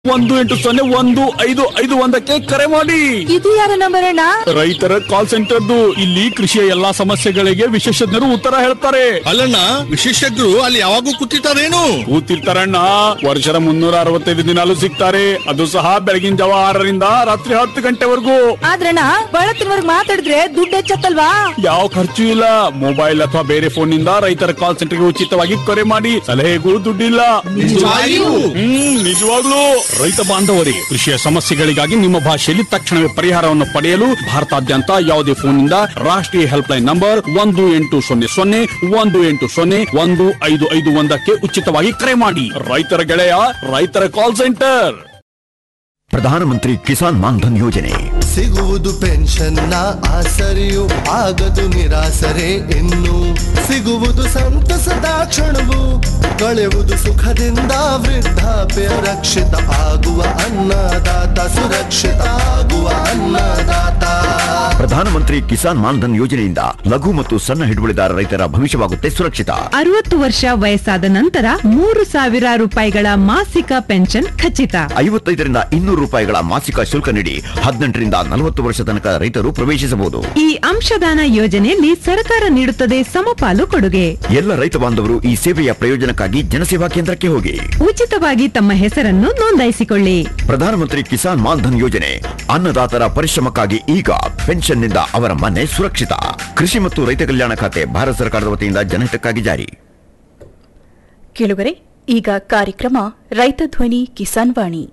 ಒಂದು ಎಂಟು ಸೊನ್ನೆ ಒಂದು ಐದು ಐದು ಒಂದಕ್ಕೆ ಕರೆ ಮಾಡಿ ಇದು ಯಾರ ನಂಬರ್ ಅಣ್ಣ ರೈತರ ಕಾಲ್ ಸೆಂಟರ್ದು ಇಲ್ಲಿ ಕೃಷಿಯ ಎಲ್ಲಾ ಸಮಸ್ಯೆಗಳಿಗೆ ವಿಶೇಷಜ್ಞರು ಉತ್ತರ ಹೇಳ್ತಾರೆ ಅಲ್ಲಣ್ಣ ವಿಶೇಷಜ್ಞರು ಅಲ್ಲಿ ಯಾವಾಗೂ ಕೂತಿರ್ತಾರೇನು ಕೂತಿರ್ತಾರಣ್ಣ ವರ್ಷದ ಮುನ್ನೂರ ಅರವತ್ತೈದು ದಿನಾಲು ಸಿಗ್ತಾರೆ ಅದು ಸಹ ಬೆಳಗಿನ ಜಾವ ಆರರಿಂದ ರಾತ್ರಿ ಹತ್ತು ಗಂಟೆವರೆಗೂ ಆದ್ರಣ್ಣ ಬಳತ್ತಿನವರ್ಗ್ ಮಾತಾಡಿದ್ರೆ ದುಡ್ಡು ಹೆಚ್ಚತ್ತಲ್ವಾ ಯಾವ ಖರ್ಚು ಇಲ್ಲ ಮೊಬೈಲ್ ಅಥವಾ ಬೇರೆ ಫೋನ್ ನಿಂದ ರೈತರ ಕಾಲ್ ಸೆಂಟರ್ಗೆ ಉಚಿತವಾಗಿ ಕರೆ ಮಾಡಿ ಸಲಹೆಗೂ ದುಡ್ಡಿಲ್ಲ ನಿಜವಾಗಿಯೂ? ಹ್ಮ್ ನಿಜವಾಗ್ಲೂ ರೈತ ಬಾಂಧವರೇ ಕೃಷಿಯ ಸಮಸ್ಯೆಗಳಿಗಾಗಿ ನಿಮ್ಮ ಭಾಷೆಯಲ್ಲಿ ತಕ್ಷಣವೇ ಪರಿಹಾರವನ್ನು ಪಡೆಯಲು ಭಾರತಾದ್ಯಂತ ಯಾವುದೇ ಫೋನ್ನಿಂದ ರಾಷ್ಟ್ರೀಯ ಹೆಲ್ಪ್ ಲೈನ್ ನಂಬರ್ ಒಂದು ಎಂಟು ಸೊನ್ನೆ ಸೊನ್ನೆ ಒಂದು ಎಂಟು ಸೊನ್ನೆ ಒಂದು ಐದು ಐದು ಒಂದಕ್ಕೆ ಉಚಿತವಾಗಿ ಕರೆ ಮಾಡಿ ರೈತರ ಗೆಳೆಯ ರೈತರ ಕಾಲ್ ಸೆಂಟರ್ ಪ್ರಧಾನಮಂತ್ರಿ ಕಿಸಾನ್ ಮಾನ್ಧನ್ ಯೋಜನೆ ಸಿಗುವುದು ಪೆನ್ಷನ್ನ ಆಸರೆಯು ಆಗದು ನಿರಾಸರೆ ಇನ್ನು ಸಿಗುವುದು ಸಂತಸದ ಕ್ಷಣವು ಕಳೆಯುವುದು ಸುಖದಿಂದ ವೃದ್ಧಾಪ್ಯ ರಕ್ಷಿತ ಆಗುವ ಅನ್ನದಾತ ಸುರಕ್ಷಿತ ಆಗುವ ಅನ್ನದಾತ ಪ್ರಧಾನಮಂತ್ರಿ ಕಿಸಾನ್ ಮಾನ್ಧನ್ ಯೋಜನೆಯಿಂದ ಲಘು ಮತ್ತು ಸಣ್ಣ ಹಿಡುವಳಿದಾರ ರೈತರ ಭವಿಷ್ಯವಾಗುತ್ತೆ ಸುರಕ್ಷಿತ ಅರವತ್ತು ವರ್ಷ ವಯಸ್ಸಾದ ನಂತರ ಮೂರು ಸಾವಿರ ರೂಪಾಯಿಗಳ ಮಾಸಿಕ ಪೆನ್ಷನ್ ಖಚಿತ ಐವತ್ತೈದರಿಂದ ಇನ್ನೂರು ರೂಪಾಯಿಗಳ ಮಾಸಿಕ ಶುಲ್ಕ ನೀಡಿ ಹದಿನೆಂಟರಿಂದ ನಲವತ್ತು ವರ್ಷ ತನಕ ರೈತರು ಪ್ರವೇಶಿಸಬಹುದು ಈ ಅಂಶದಾನ ಯೋಜನೆಯಲ್ಲಿ ಸರ್ಕಾರ ನೀಡುತ್ತದೆ ಸಮಪಾಲು ಕೊಡುಗೆ ಎಲ್ಲ ರೈತ ಬಾಂಧವರು ಈ ಸೇವೆಯ ಪ್ರಯೋಜನಕ್ಕಾಗಿ ಜನಸೇವಾ ಕೇಂದ್ರಕ್ಕೆ ಹೋಗಿ ಉಚಿತವಾಗಿ ತಮ್ಮ ಹೆಸರನ್ನು ನೋಂದಾಯಿಸಿಕೊಳ್ಳಿ ಪ್ರಧಾನಮಂತ್ರಿ ಕಿಸಾನ್ ಮಾನ್ಧನ್ ಯೋಜನೆ ಅನ್ನದಾತರ ಪರಿಶ್ರಮಕ್ಕಾಗಿ ಈಗ ಪೆನ್ಷನ್ನಿಂದ ಅವರ ಮನೆ ಸುರಕ್ಷಿತ ಕೃಷಿ ಮತ್ತು ರೈತ ಕಲ್ಯಾಣ ಖಾತೆ ಭಾರತ ಸರ್ಕಾರದ ವತಿಯಿಂದ ಜನಹಿತಕ್ಕಾಗಿ ಜಾರಿ ಕೇಳುಗರೆ ಈಗ ಕಾರ್ಯಕ್ರಮ ರೈತ ಧ್ವನಿ ಕಿಸಾನ್ ವಾಣಿ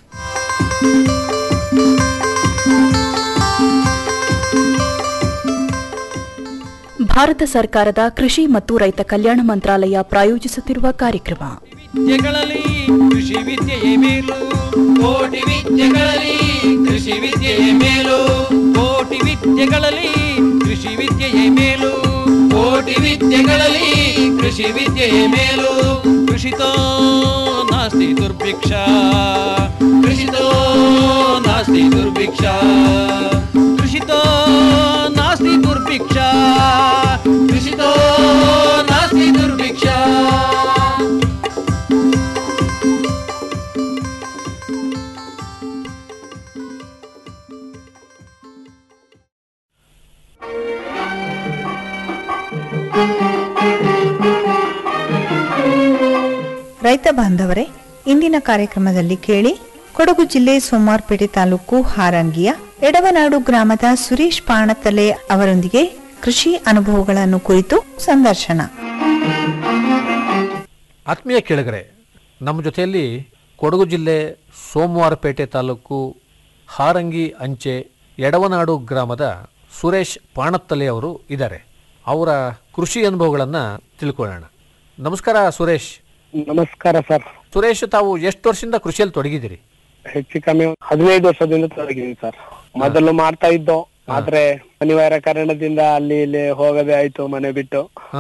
ಭಾರತ ಸರ್ಕಾರದ ಕೃಷಿ ಮತ್ತು ರೈತ ಕಲ್ಯಾಣ ಮಂತ್ರಾಲಯ ಪ್ರಾಯೋಜಿಸುತ್ತಿರುವ ಕಾರ್ಯಕ್ರಮ ವಿದ್ಯೆಗಳಲ್ಲಿ ಕೃಷಿ ವಿದ್ಯೆಯೇ ಮೇಲು ಕೋಟಿ ವಿದ್ಯೆಗಳಲ್ಲಿ ಕೃಷಿ ವಿದ್ಯೆಯೇ ಮೇಲು ಕೋಟಿ ವಿದ್ಯೆಗಳಲ್ಲಿ ಕೃಷಿ ವಿದ್ಯೆಯೇ ಮೇಲು ಕೋಟಿ ವಿದ್ಯೆಗಳಲ್ಲಿ ಕೃಷಿ ವಿದ್ಯೆಯೇ ಮೇಲು ಕೃಷಿತೋ ನಾಸ್ತಿ ದುರ್ಭಿಕ್ಷ ಕೃಷಿತೋ ನಾಸ್ತಿ ದುರ್ಭಿಕ್ಷ ಕೃಷಿತೋ ನಾಸ್ತಿ ದುರ್ಭಿಕ್ಷ ಕೃಷಿತೋ ನಾಸ್ತಿ ದುರ್ಭಿಕ್ಷ ರೈತ ಬಾಂಧವರೇ ಇಂದಿನ ಕಾರ್ಯಕ್ರಮದಲ್ಲಿ ಕೇಳಿ ಕೊಡಗು ಜಿಲ್ಲೆ ಸೋಮಾರ್ಪೇಟೆ ತಾಲೂಕು ಹಾರಂಗಿಯ ಎಡವನಾಡು ಗ್ರಾಮದ ಸುರೇಶ್ ಪಾಣತಲೆ ಅವರೊಂದಿಗೆ ಕೃಷಿ ಅನುಭವಗಳನ್ನು ಕುರಿತು ಸಂದರ್ಶನ ಆತ್ಮೀಯ ಕೆಳಗರೆ ನಮ್ಮ ಜೊತೆಯಲ್ಲಿ ಕೊಡಗು ಜಿಲ್ಲೆ ಸೋಮವಾರಪೇಟೆ ತಾಲೂಕು ಹಾರಂಗಿ ಅಂಚೆ ಎಡವನಾಡು ಗ್ರಾಮದ ಸುರೇಶ್ ಪಾಣತ್ತಲೆ ಅವರು ಇದ್ದಾರೆ ಅವರ ಕೃಷಿ ಅನುಭವಗಳನ್ನು ತಿಳ್ಕೊಳ್ಳೋಣ ನಮಸ್ಕಾರ ಸುರೇಶ್ ನಮಸ್ಕಾರ ಸರ್ ಸುರೇಶ್ ತಾವು ಎಷ್ಟು ವರ್ಷದಿಂದ ಕೃಷಿಯಲ್ಲಿ ತೊಡಗಿದ್ದೀರಿ ಹೆಚ್ಚು ಕಮ್ಮಿ ಹದಿನೈದು ವರ್ಷದಿಂದ ತೊಡಗಿದ್ದೀನಿ ಸರ್ ಮೊದಲು ಮಾಡ್ತಾ ಇದ್ದೋ ಆದ್ರೆ ಅನಿವಾರ್ಯ ಕಾರಣದಿಂದ ಅಲ್ಲಿ ಇಲ್ಲಿ ಹೋಗದೆ ಆಯ್ತು ಮನೆ ಬಿಟ್ಟು ಹಾ,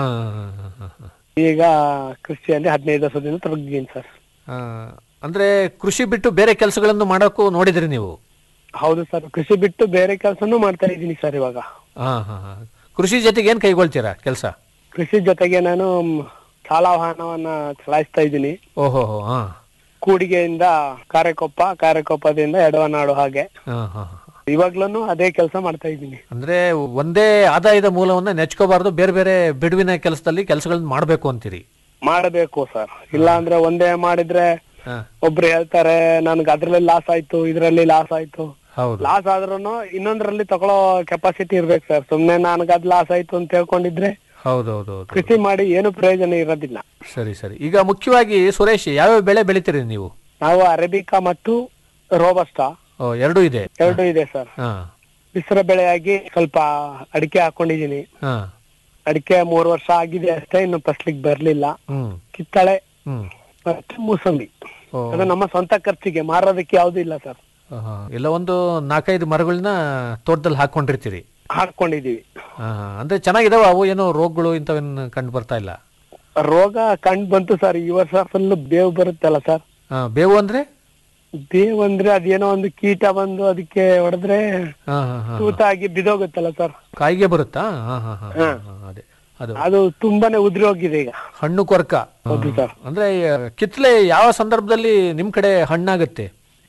ಈಗ ಕೃಷಿಯಲ್ಲಿ ಹದಿನೈದು ವರ್ಷದಿಂದ ತೊಡಗಿದ್ದೀನಿ ಸರ್ ಆ, ಅಂದ್ರೆ ಕೃಷಿ ಬಿಟ್ಟು ಬೇರೆ ಕೆಲಸಗಳನ್ನು ಮಾಡೋಕ್ಕೂ ನೋಡಿದ್ರಿ ನೀವು ಹೌದು ಸರ್ ಕೃಷಿ ಬಿಟ್ಟು ಬೇರೆ ಕೆಲಸನೂ ಮಾಡ್ತಾ ಇದ್ದೀನಿ ಸರ್ ಇವಾಗ ಹಾ ಹಾ ಹಾ. ಕೃಷಿ ಜೊತೆಗೆ ಏನು ಕೈಗೊಳ್ತೀರಾ ಕೆಲಸ ಕೃಷಿ ಜೊತೆಗೆ ನಾನು ಮ್, ಶಾಲಾ ವಾಹನವನ್ನ ಚಲಾಯಿಸ್ತಾ ಇದ್ದೀನಿ ಓಹೋ ಹಾ ಕೂಡಿಗೆಯಿಂದ ಕಾರೆಕೊಪ್ಪ ಕಾರೆಕೊಪ್ಪದಿಂದ ಎಡವನಾಡು ಹಾಗೆ ಹಾ ಹಾ ಹಾ. ಇವಾಗ್ಲೂ ಅದೇ ಕೆಲಸ ಮಾಡ್ತಾ ಇದ್ದೀನಿ ಅಂದ್ರೆ ಒಂದೇ ಆದಾಯದ ಮೂಲವನ್ನ ನೆಚ್ಕೋಬಾರ್ದು ಬೇರೆ ಬೇರೆ ಬಿಡುವಿನ ಕೆಲಸದಲ್ಲಿ ಕೆಲಸಗಳನ್ನ ಮಾಡಬೇಕು ಅಂತೀರಿ ಮಾಡಬೇಕು ಸರ್ ಇಲ್ಲ ಅಂದ್ರೆ ಒಂದೇ ಮಾಡಿದ್ರೆ ಹಾ, ಒಬ್ರು ಹೇಳ್ತಾರೆ ನನ್ಗೆ ಅದ್ರಲ್ಲಿ ಲಾಸ್ ಆಯ್ತು ಇದ್ರಲ್ಲಿ ಲಾಸ್ ಆಯ್ತು ಹೌದು ಲಾಸ್ ಆದ್ರೂನು ಇನ್ನೊಂದ್ರಲ್ಲಿ ತಗೊಳ್ಳೋ ಕೆಪಾಸಿಟಿ ಇರ್ಬೇಕು ಸರ್ ಸುಮ್ನೆ ನನ್ಗೆ ಅದ್ ಲಾಸ್ ಆಯ್ತು ಅಂತ ಹೇಳ್ಕೊಂಡಿದ್ರೆ ಹೌದು ಹೌದು ಹೌದು ಕೃಷಿ ಮಾಡಿ ಏನು ಪ್ರಯೋಜನ ಇರೋದಿಲ್ಲ ಸರಿ ಸರಿ ಈಗ ಮುಖ್ಯವಾಗಿ ಸುರೇಶ್ ಯಾವ್ಯಾವ ಬೆಳೆ ಬೆಳಿತೀರಿ ನೀವು ನಾವು ಅರೇಬಿಕಾ ಮತ್ತು ರೋಬಸ್ಟಾ ಓ ಎರಡೂ ಇದೆ ಎರಡು ಇದೆ ಸರ್ ಹಾ ಮಿಶ್ರ ಬೆಳೆಯಾಗಿ ಸ್ವಲ್ಪ ಅಡಿಕೆ ಹಾಕೊಂಡಿದೀನಿ ಹಾ ಅಡಿಕೆ ಮೂರು ವರ್ಷ ಆಗಿದೆ ಅಷ್ಟೇ ಇನ್ನು ಫಸ್ಲಿಗೆ ಬರ್ಲಿಲ್ಲ ಹ್ಮ್ ಕಿತ್ತಳೆ ಹ್ಮ್ ಮತ್ತೆ ಮೂಸಂಬಿ ಓ ಅದು ನಮ್ಮ ಸ್ವಂತ ಖರ್ಚಿಗೆ ಮಾರೋದಕ್ಕೆ ಯಾವ್ದು ಇಲ್ಲ ಸರ್ ಆಹಾ. ಎಲ್ಲ ಒಂದು ನಾಲ್ಕೈದು ಮರಗಳನ್ನ ತೋಟದಲ್ಲಿ ಹಾಕೊಂಡಿರ್ತೀರಿ ಹಾಕೊಂಡಿದೀವಿ ಹಾ ಹಾ. ಅಂದ್ರೆ ಚೆನ್ನಾಗಿದಾವ ಅವು ಏನೋ ರೋಗಗಳು ಇಂಥವೇನು ಕಂಡು ಬರ್ತಾ ಇಲ್ಲ ರೋಗ ಕಂಡು ಬಂತು ಸರ್ ಈ ವರ್ಷ ಫುಲ್ ಬೇವು ಬರುತ್ತಲ್ಲ ಸರ್ ಹಾ ಬೇವು ಅಂದ್ರೆ ಬೇವು ಅಂದ್ರೆ ಅದೇನೋ ಒಂದು ಕೀಟ ಬಂದು ಅದಕ್ಕೆ ಹೊಡೆದ್ರೆ ಹಾ ಹಾ ಹಾ ತೂತ ಆಗಿ ಬಿದೋಗುತ್ತಲ್ಲ ಸರ್ ಕಾಯಿಗೆ ಬರುತ್ತಾ ಹಾ ಹಾ ಹಾ ಹಾ. ಹಾ, ಅದೇ ಅದು ಅದು ತುಂಬಾನೇ ಉದ್ರಿ ಹೋಗಿದೆ ಈಗ ಹಣ್ಣು ಕೊರಕ ಹೌದು ಸರ್ ಅಂದ್ರೆ ಆ, ಕಿತ್ಲೆ ಯಾವ ಸಂದರ್ಭದಲ್ಲಿ ನಿಮ್ ಕಡೆ ಹಣ್ಣಾಗುತ್ತೆ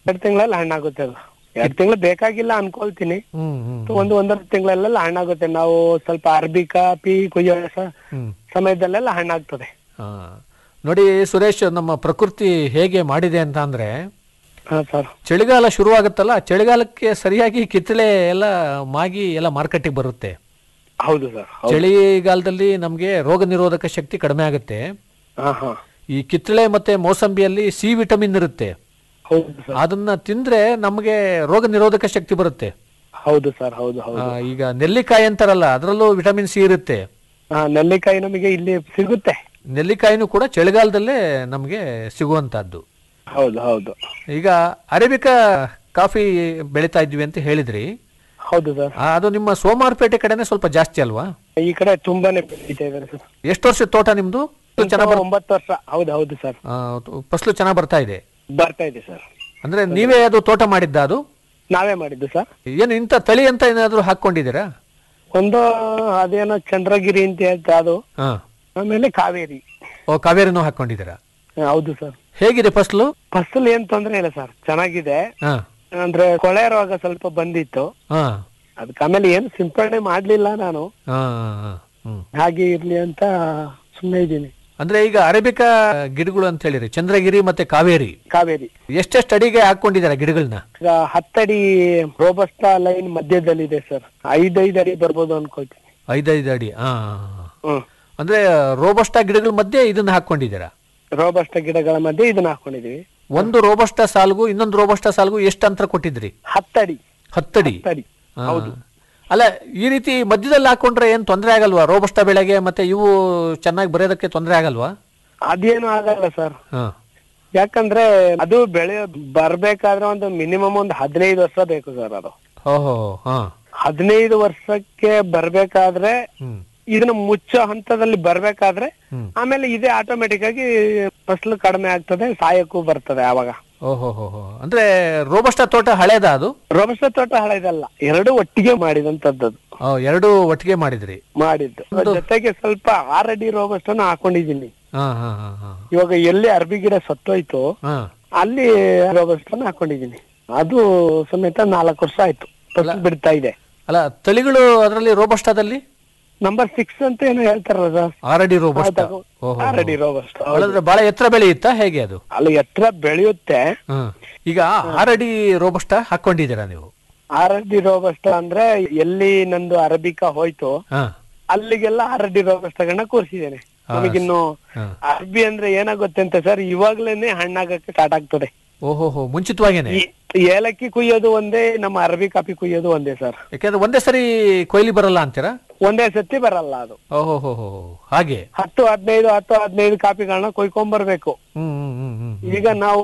ಎರಡ್ ತಿಂಗಳಲ್ಲಿ ಹಣ್ಣಾಗುತ್ತೆ ಅದು ಎರಡ್ ತಿಂಗಳು ಬೇಕಾಗಿಲ್ಲ ಅನ್ಕೊಳ್ತೀನಿ ಹ್ಮ್ ಹ್ಮ್ ಒಂದು ಒಂದೂವರೆ ತಿಂಗಳಲ್ಲೆಲ್ಲ ಹಣ್ಣಾಗುತ್ತೆ ನಾವು ಸ್ವಲ್ಪ ಅರ್ಬಿ ಕಾಪಿ ಕುಯ್ಯೋ ಸ- ಹ್ಮ್ ಸಮಯದಲ್ಲೆಲ್ಲ ಹಣ್ಣಾಗ್ತದೆ ಹಾ. ನೋಡಿ ಸುರೇಶ್ ನಮ್ಮ ಪ್ರಕೃತಿ ಹೇಗೆ ಮಾಡಿದೆ ಅಂತ ಅಂದ್ರೆ ಹಾ ಸರ್ ಚಳಿಗಾಲ ಶುರುವಾಗುತ್ತಲ್ಲ ಚಳಿಗಾಲಕ್ಕೆ ಸರಿಯಾಗಿ ಕಿತ್ತಳೆ ಎಲ್ಲ ಮಾಗಿ ಎಲ್ಲ ಮಾರ್ಕೆಟಿಗೆ ಬರುತ್ತೆ ಹೌದು ಸರ್ ಚಳಿಗಾಲದಲ್ಲಿ ನಮಗೆ ರೋಗ ನಿರೋಧಕ ಶಕ್ತಿ ಕಡಿಮೆ ಆಗುತ್ತೆ ಹಾ ಹಾ ಈ ಕಿತ್ತಳೆ ಮತ್ತೆ ಮೋಸಂಬಿಯಲ್ಲಿ ಸಿ ವಿಟಮಿನ್ ಇರುತ್ತೆ ಹೌದು ಸರ್ ಅದನ್ನ ತಿಂದ್ರೆ ನಮಗೆ ರೋಗ ನಿರೋಧಕ ಶಕ್ತಿ ಬರುತ್ತೆ ಹೌದು ಸರ್ ಹೌದು ಆ, ಹೌದು ಈಗ ನೆಲ್ಲಿಕಾಯಿ ಅಂತಾರಲ್ಲ ಅದರಲ್ಲೂ ವಿಟಮಿನ್ ಸಿ ಇರುತ್ತೆ ಹಾ ನೆಲ್ಲಿಕಾಯಿ ನಮಗೆ ಇಲ್ಲಿ ಸಿಗುತ್ತೆ ನೆಲ್ಲಿಕಾಯಿನೂ ಕೂಡ ಚಳಿಗಾಲದಲ್ಲೇ ನಮಗೆ ಸಿಗುವಂತಹದ್ದು ಹೌದು ಹೌದು ಈಗ ಅರೇಬಿಕಾ ಕಾಫಿ ಬೆಳಿತಾ ಇದ್ವಿ ಅಂತ ಹೇಳಿದ್ರಿ ಹೌದು ಸರ್ ಆ, ಅದು ನಿಮ್ಮ ಸೋಮಾರ್ಪೇಟೆ ಕಡೆನೆ ಸ್ವಲ್ಪ ಜಾಸ್ತಿ ಅಲ್ವಾ ಈ ಕಡೆ ತುಂಬಾನೇ ಬೆಳೀತಾ ಇದಾರೆ ಸರ್ ಎಷ್ಟು ವರ್ಷದ ತೋಟ ನಿಮ್ದು ಚೆನ್ನಾಗಿ ಒಂಬತ್ತು ವರ್ಷ ಹೌದು ಹೌದು ಸರ್ ಫಸಲು ಚೆನ್ನಾಗಿ ಬರ್ತಾ ಇದೆ ಬರ್ತಾ ಇದೆ ಸರ್ ಅಂದ್ರೆ ನೀವೇ ಅದು ತೋಟ ಮಾಡಿದ್ದ ಅದು ನಾವೇ ಮಾಡಿದ್ದು ಸರ್ ಏನು ಇಂಥ ತಳಿ ಅಂತ ಏನಾದ್ರು ಹಾಕೊಂಡಿದ್ದೀರಾ ಒಂದು ಅದೇನೋ ಚಂದ್ರಗಿರಿ ಅಂತ ಹೇಳ್ತಾ ಅದು ಹಾ ಆಮೇಲೆ ಕಾವೇರಿ ಓ ಕಾವೇರಿನೂ ಹಾಕೊಂಡಿದ್ದೀರಾ ಹಾ, ಹೌದು ಸರ್ ಹೇಗಿದೆ ಫಸಲು ಫಸಲ್ ಏನ್ ತೊಂದ್ರೆ ಇಲ್ಲ ಸರ್ ಚೆನ್ನಾಗಿದೆ ಹಾ ಅಂದ್ರೆ ಕೊಳೆ ರೋಗ ಸ್ವಲ್ಪ ಬಂದಿತ್ತು ಹಾ ಅದಕ್ಕೆ ಆಮೇಲೆ ಏನು ಸಿಂಪಡಣೆ ಮಾಡ್ಲಿಲ್ಲ ನಾನು ಹಾ ಹಾ, ಹ್ಮ್ ಹಾಗೆ ಇರ್ಲಿ ಅಂತ ಸುಮ್ಮನೆ ಇದ್ದೀನಿ ಅಂದ್ರೆ ಈಗ ಅರೇಬಿಕಾ ಗಿಡಗಳು ಅಂತ ಹೇಳಿರಿ ಚಂದ್ರಗಿರಿ ಮತ್ತೆ ಕಾವೇರಿ ಕಾವೇರಿ ಎಷ್ಟೆಷ್ಟು ಅಡಿಗೆ ಹಾಕೊಂಡಿದ್ದಾರೆ ಗಿಡಗಳನ್ನ ಈಗ ಹತ್ತಡಿ ರೋಬಸ್ಟಾ ಲೈನ್ ಮಧ್ಯದಲ್ಲಿದೆ ಸರ್ ಐದೈದು ಅಡಿ ಬರ್ಬೋದು ಅನ್ಕೊಳ್ತೀನಿ ಐದೈದು ಅಡಿ ಹಾ ಹಾ, ಹಾ. ಹ್ಮ್ ಅಂದ್ರೆ ರೋಬಸ್ಟಾ ಗಿಡಗಳ ಮಧ್ಯೆ ಇದನ್ನ ಹಾಕೊಂಡಿದ್ದೀರಾ ರೋಬಸ್ಟಾ ಗಿಡಗಳ ಮಧ್ಯೆ ಇದನ್ನ ಹಾಕೊಂಡಿದೀವಿ ಒಂದು ರೋಬಸ್ಟಾ ಸಾಲ್ಗೂ ಇನ್ನೊಂದು ರೋಬಸ್ಟಾ ಸಾಲ್ಗೂ ಎಷ್ಟು ಅಂತರ ಕೊಟ್ಟಿದ್ರಿ ಹತ್ತಡಿ ಹತ್ತಡಿ ಹತ್ತಡಿ ಹಾ. ಹೌದು ಅಲ್ಲ ಈ ರೀತಿ ಮಧ್ಯದಲ್ಲಿ ಹಾಕೊಂಡ್ರೆ ಏನ್ ತೊಂದರೆ ಆಗಲ್ವಾ ರೋಬಸ್ಟಾ ಬೆಳೆಗೆ ಮತ್ತೆ ಇವು ಚೆನ್ನಾಗಿ ಬರೆಯೋದಕ್ಕೆ ತೊಂದರೆ ಆಗಲ್ವಾ ಅದೇನು ಆಗಲ್ಲ ಸರ್ ಹಾ ಯಾಕಂದ್ರೆ ಅದು ಬೆಳೆ ಬರ್ಬೇಕಾದ್ರೆ ಒಂದು ಮಿನಿಮಮ್ ಒಂದು ಹದಿನೈದು ವರ್ಷ ಬೇಕು ಸರ್ ಅದು ಓಹೋ ಹಾ ಹದಿನೈದು ವರ್ಷಕ್ಕೆ ಬರ್ಬೇಕಾದ್ರೆ ಹ್ಮ್ ಇದನ್ನ ಮುಚ್ಚೋ ಹಂತದಲ್ಲಿ ಬರ್ಬೇಕಾದ್ರೆ ಹ್ಮ್. ಆಮೇಲೆ ಇದೇ ಆಟೋಮೆಟಿಕ್ ಆಗಿ ಫಸಲು ಕಡಿಮೆ ಆಗ್ತದೆ ಸಾಯಕ್ಕೂ ಬರ್ತದೆ ಆವಾಗ ಓಹೋ ಹೋ ಹೋ ಅಂದ್ರೆ ರೋಬಸ್ಟಾ ತೋಟ ಹಳೇದಾ ಅದು ರೋಬಸ್ಟ ತೋಟ ಹಳೆದಲ್ಲ ಎರಡು ಒಟ್ಟಿಗೆ ಮಾಡಿದಂತದ್ದು ಓ, ಎರಡು ಒಟ್ಟಿಗೆ ಮಾಡಿದ್ರಿ ಮಾಡಿದ್ದು ಜೊತೆಗೆ ಸ್ವಲ್ಪ ಆರಡಿ ರೋಬಸ್ಟನ್ನು ಹಾಕೊಂಡಿದ್ದೀನಿ ಹಾ ಹಾ ಹಾ ಹಾ ಇವಾಗ ಎಲ್ಲಿ ಅರ್ಬಿ ಗಿಡ ಸತ್ತೋಯ್ತು ಹಾ ಅಲ್ಲಿ ರೋಬಸ್ಟನ್ನು ಹಾಕೊಂಡಿದ್ದೀನಿ ಅದು ಸಮೇತ ನಾಲ್ಕು ವರ್ಷ ಆಯ್ತು ಫಸಲು ಬಿಡ್ತಾ ಇದೆ ಅಲ್ಲ ತಳಿಗಳು ಅದರಲ್ಲಿ ರೋಬಸ್ಟಾದಲ್ಲಿ ನಂಬರ್ ಸಿಕ್ಸ್ ಅಂತ ಏನೋ ಹೇಳ್ತಾರಲ್ಲ ಸರ್ ಆರಡಿ ರೋಬಸ್ಟಾ ಹೌದು. ಓಹೋ ಆರಡಿ ರೋಬಸ್ಟ ಅಲ್ಲಂದ್ರೆ ಬಹಳ ಎತ್ತರ ಬೆಳೆಯುತ್ತಾ ಹೇಗೆ ಅದು ಅಲ್ಲಿ ಎತ್ತರ ಬೆಳೆಯುತ್ತೆ ಹ್ಮ್ ಈಗ ಆರಡಿ ರೋಬಸ್ಟಾ ಹಾಕೊಂಡಿದ್ದೀರಾ ನೀವು ಆರಡಿ ರೋಬಸ್ಟ ಅಂದ್ರೆ ಎಲ್ಲಿ ನಂದು ಅರಬಿಕಾ ಹೋಯ್ತು ಹಾ ಅಲ್ಲಿಗೆಲ್ಲ ಆರಡಿ ರೋಬಸ್ಟಗಳನ್ನ ಕೂರಿಸಿದ್ದೇನೆ ಹಾ, ನಮಗಿನ್ನು ಹಾ. ಅರ್ಬಿ ಅಂದ್ರೆ ಏನಾಗುತ್ತೆ ಅಂತ ಸರ್ ಇವಾಗ್ಲೇನೆ ಹಣ್ಣಾಗಕ್ಕೆ ಸ್ಟಾರ್ಟ್ ಆಗ್ತದೆ ಓಹೋ ಹೋ ಮುಂಚಿತವಾಗೇನೆ ಈ ಏಲಕ್ಕಿ ಕುಯ್ಯೋದು ಒಂದೇ ನಮ್ಮ ಅರಬಿ ಕಾಫಿ ಕುಯ್ಯೋದು ಒಂದೇ ಸರ್ ಯಾಕಂದ್ರೆ ಒಂದೇ ಸರಿ ಕೊಯ್ಲಿ ಬರಲ್ಲ ಅಂತೀರಾ ಒಂದೇ ಸತಿ ಬರಲ್ಲ ಅದು ಓಹೋ ಹೋ ಹೋ ಹೋ. ಹಾಗೆ ಹತ್ತು ಹದಿನೈದು ಹತ್ತು ಹದಿನೈದು ಕಾಪಿಗಳನ್ನ ಕೊಯ್ಕೊಂಡ್ ಬರ್ಬೇಕು ಹ್ಮ್ ಹ್ಮ್ ಹ್ಮ್ ಹ್ಮ್ ಈಗ ನಾವು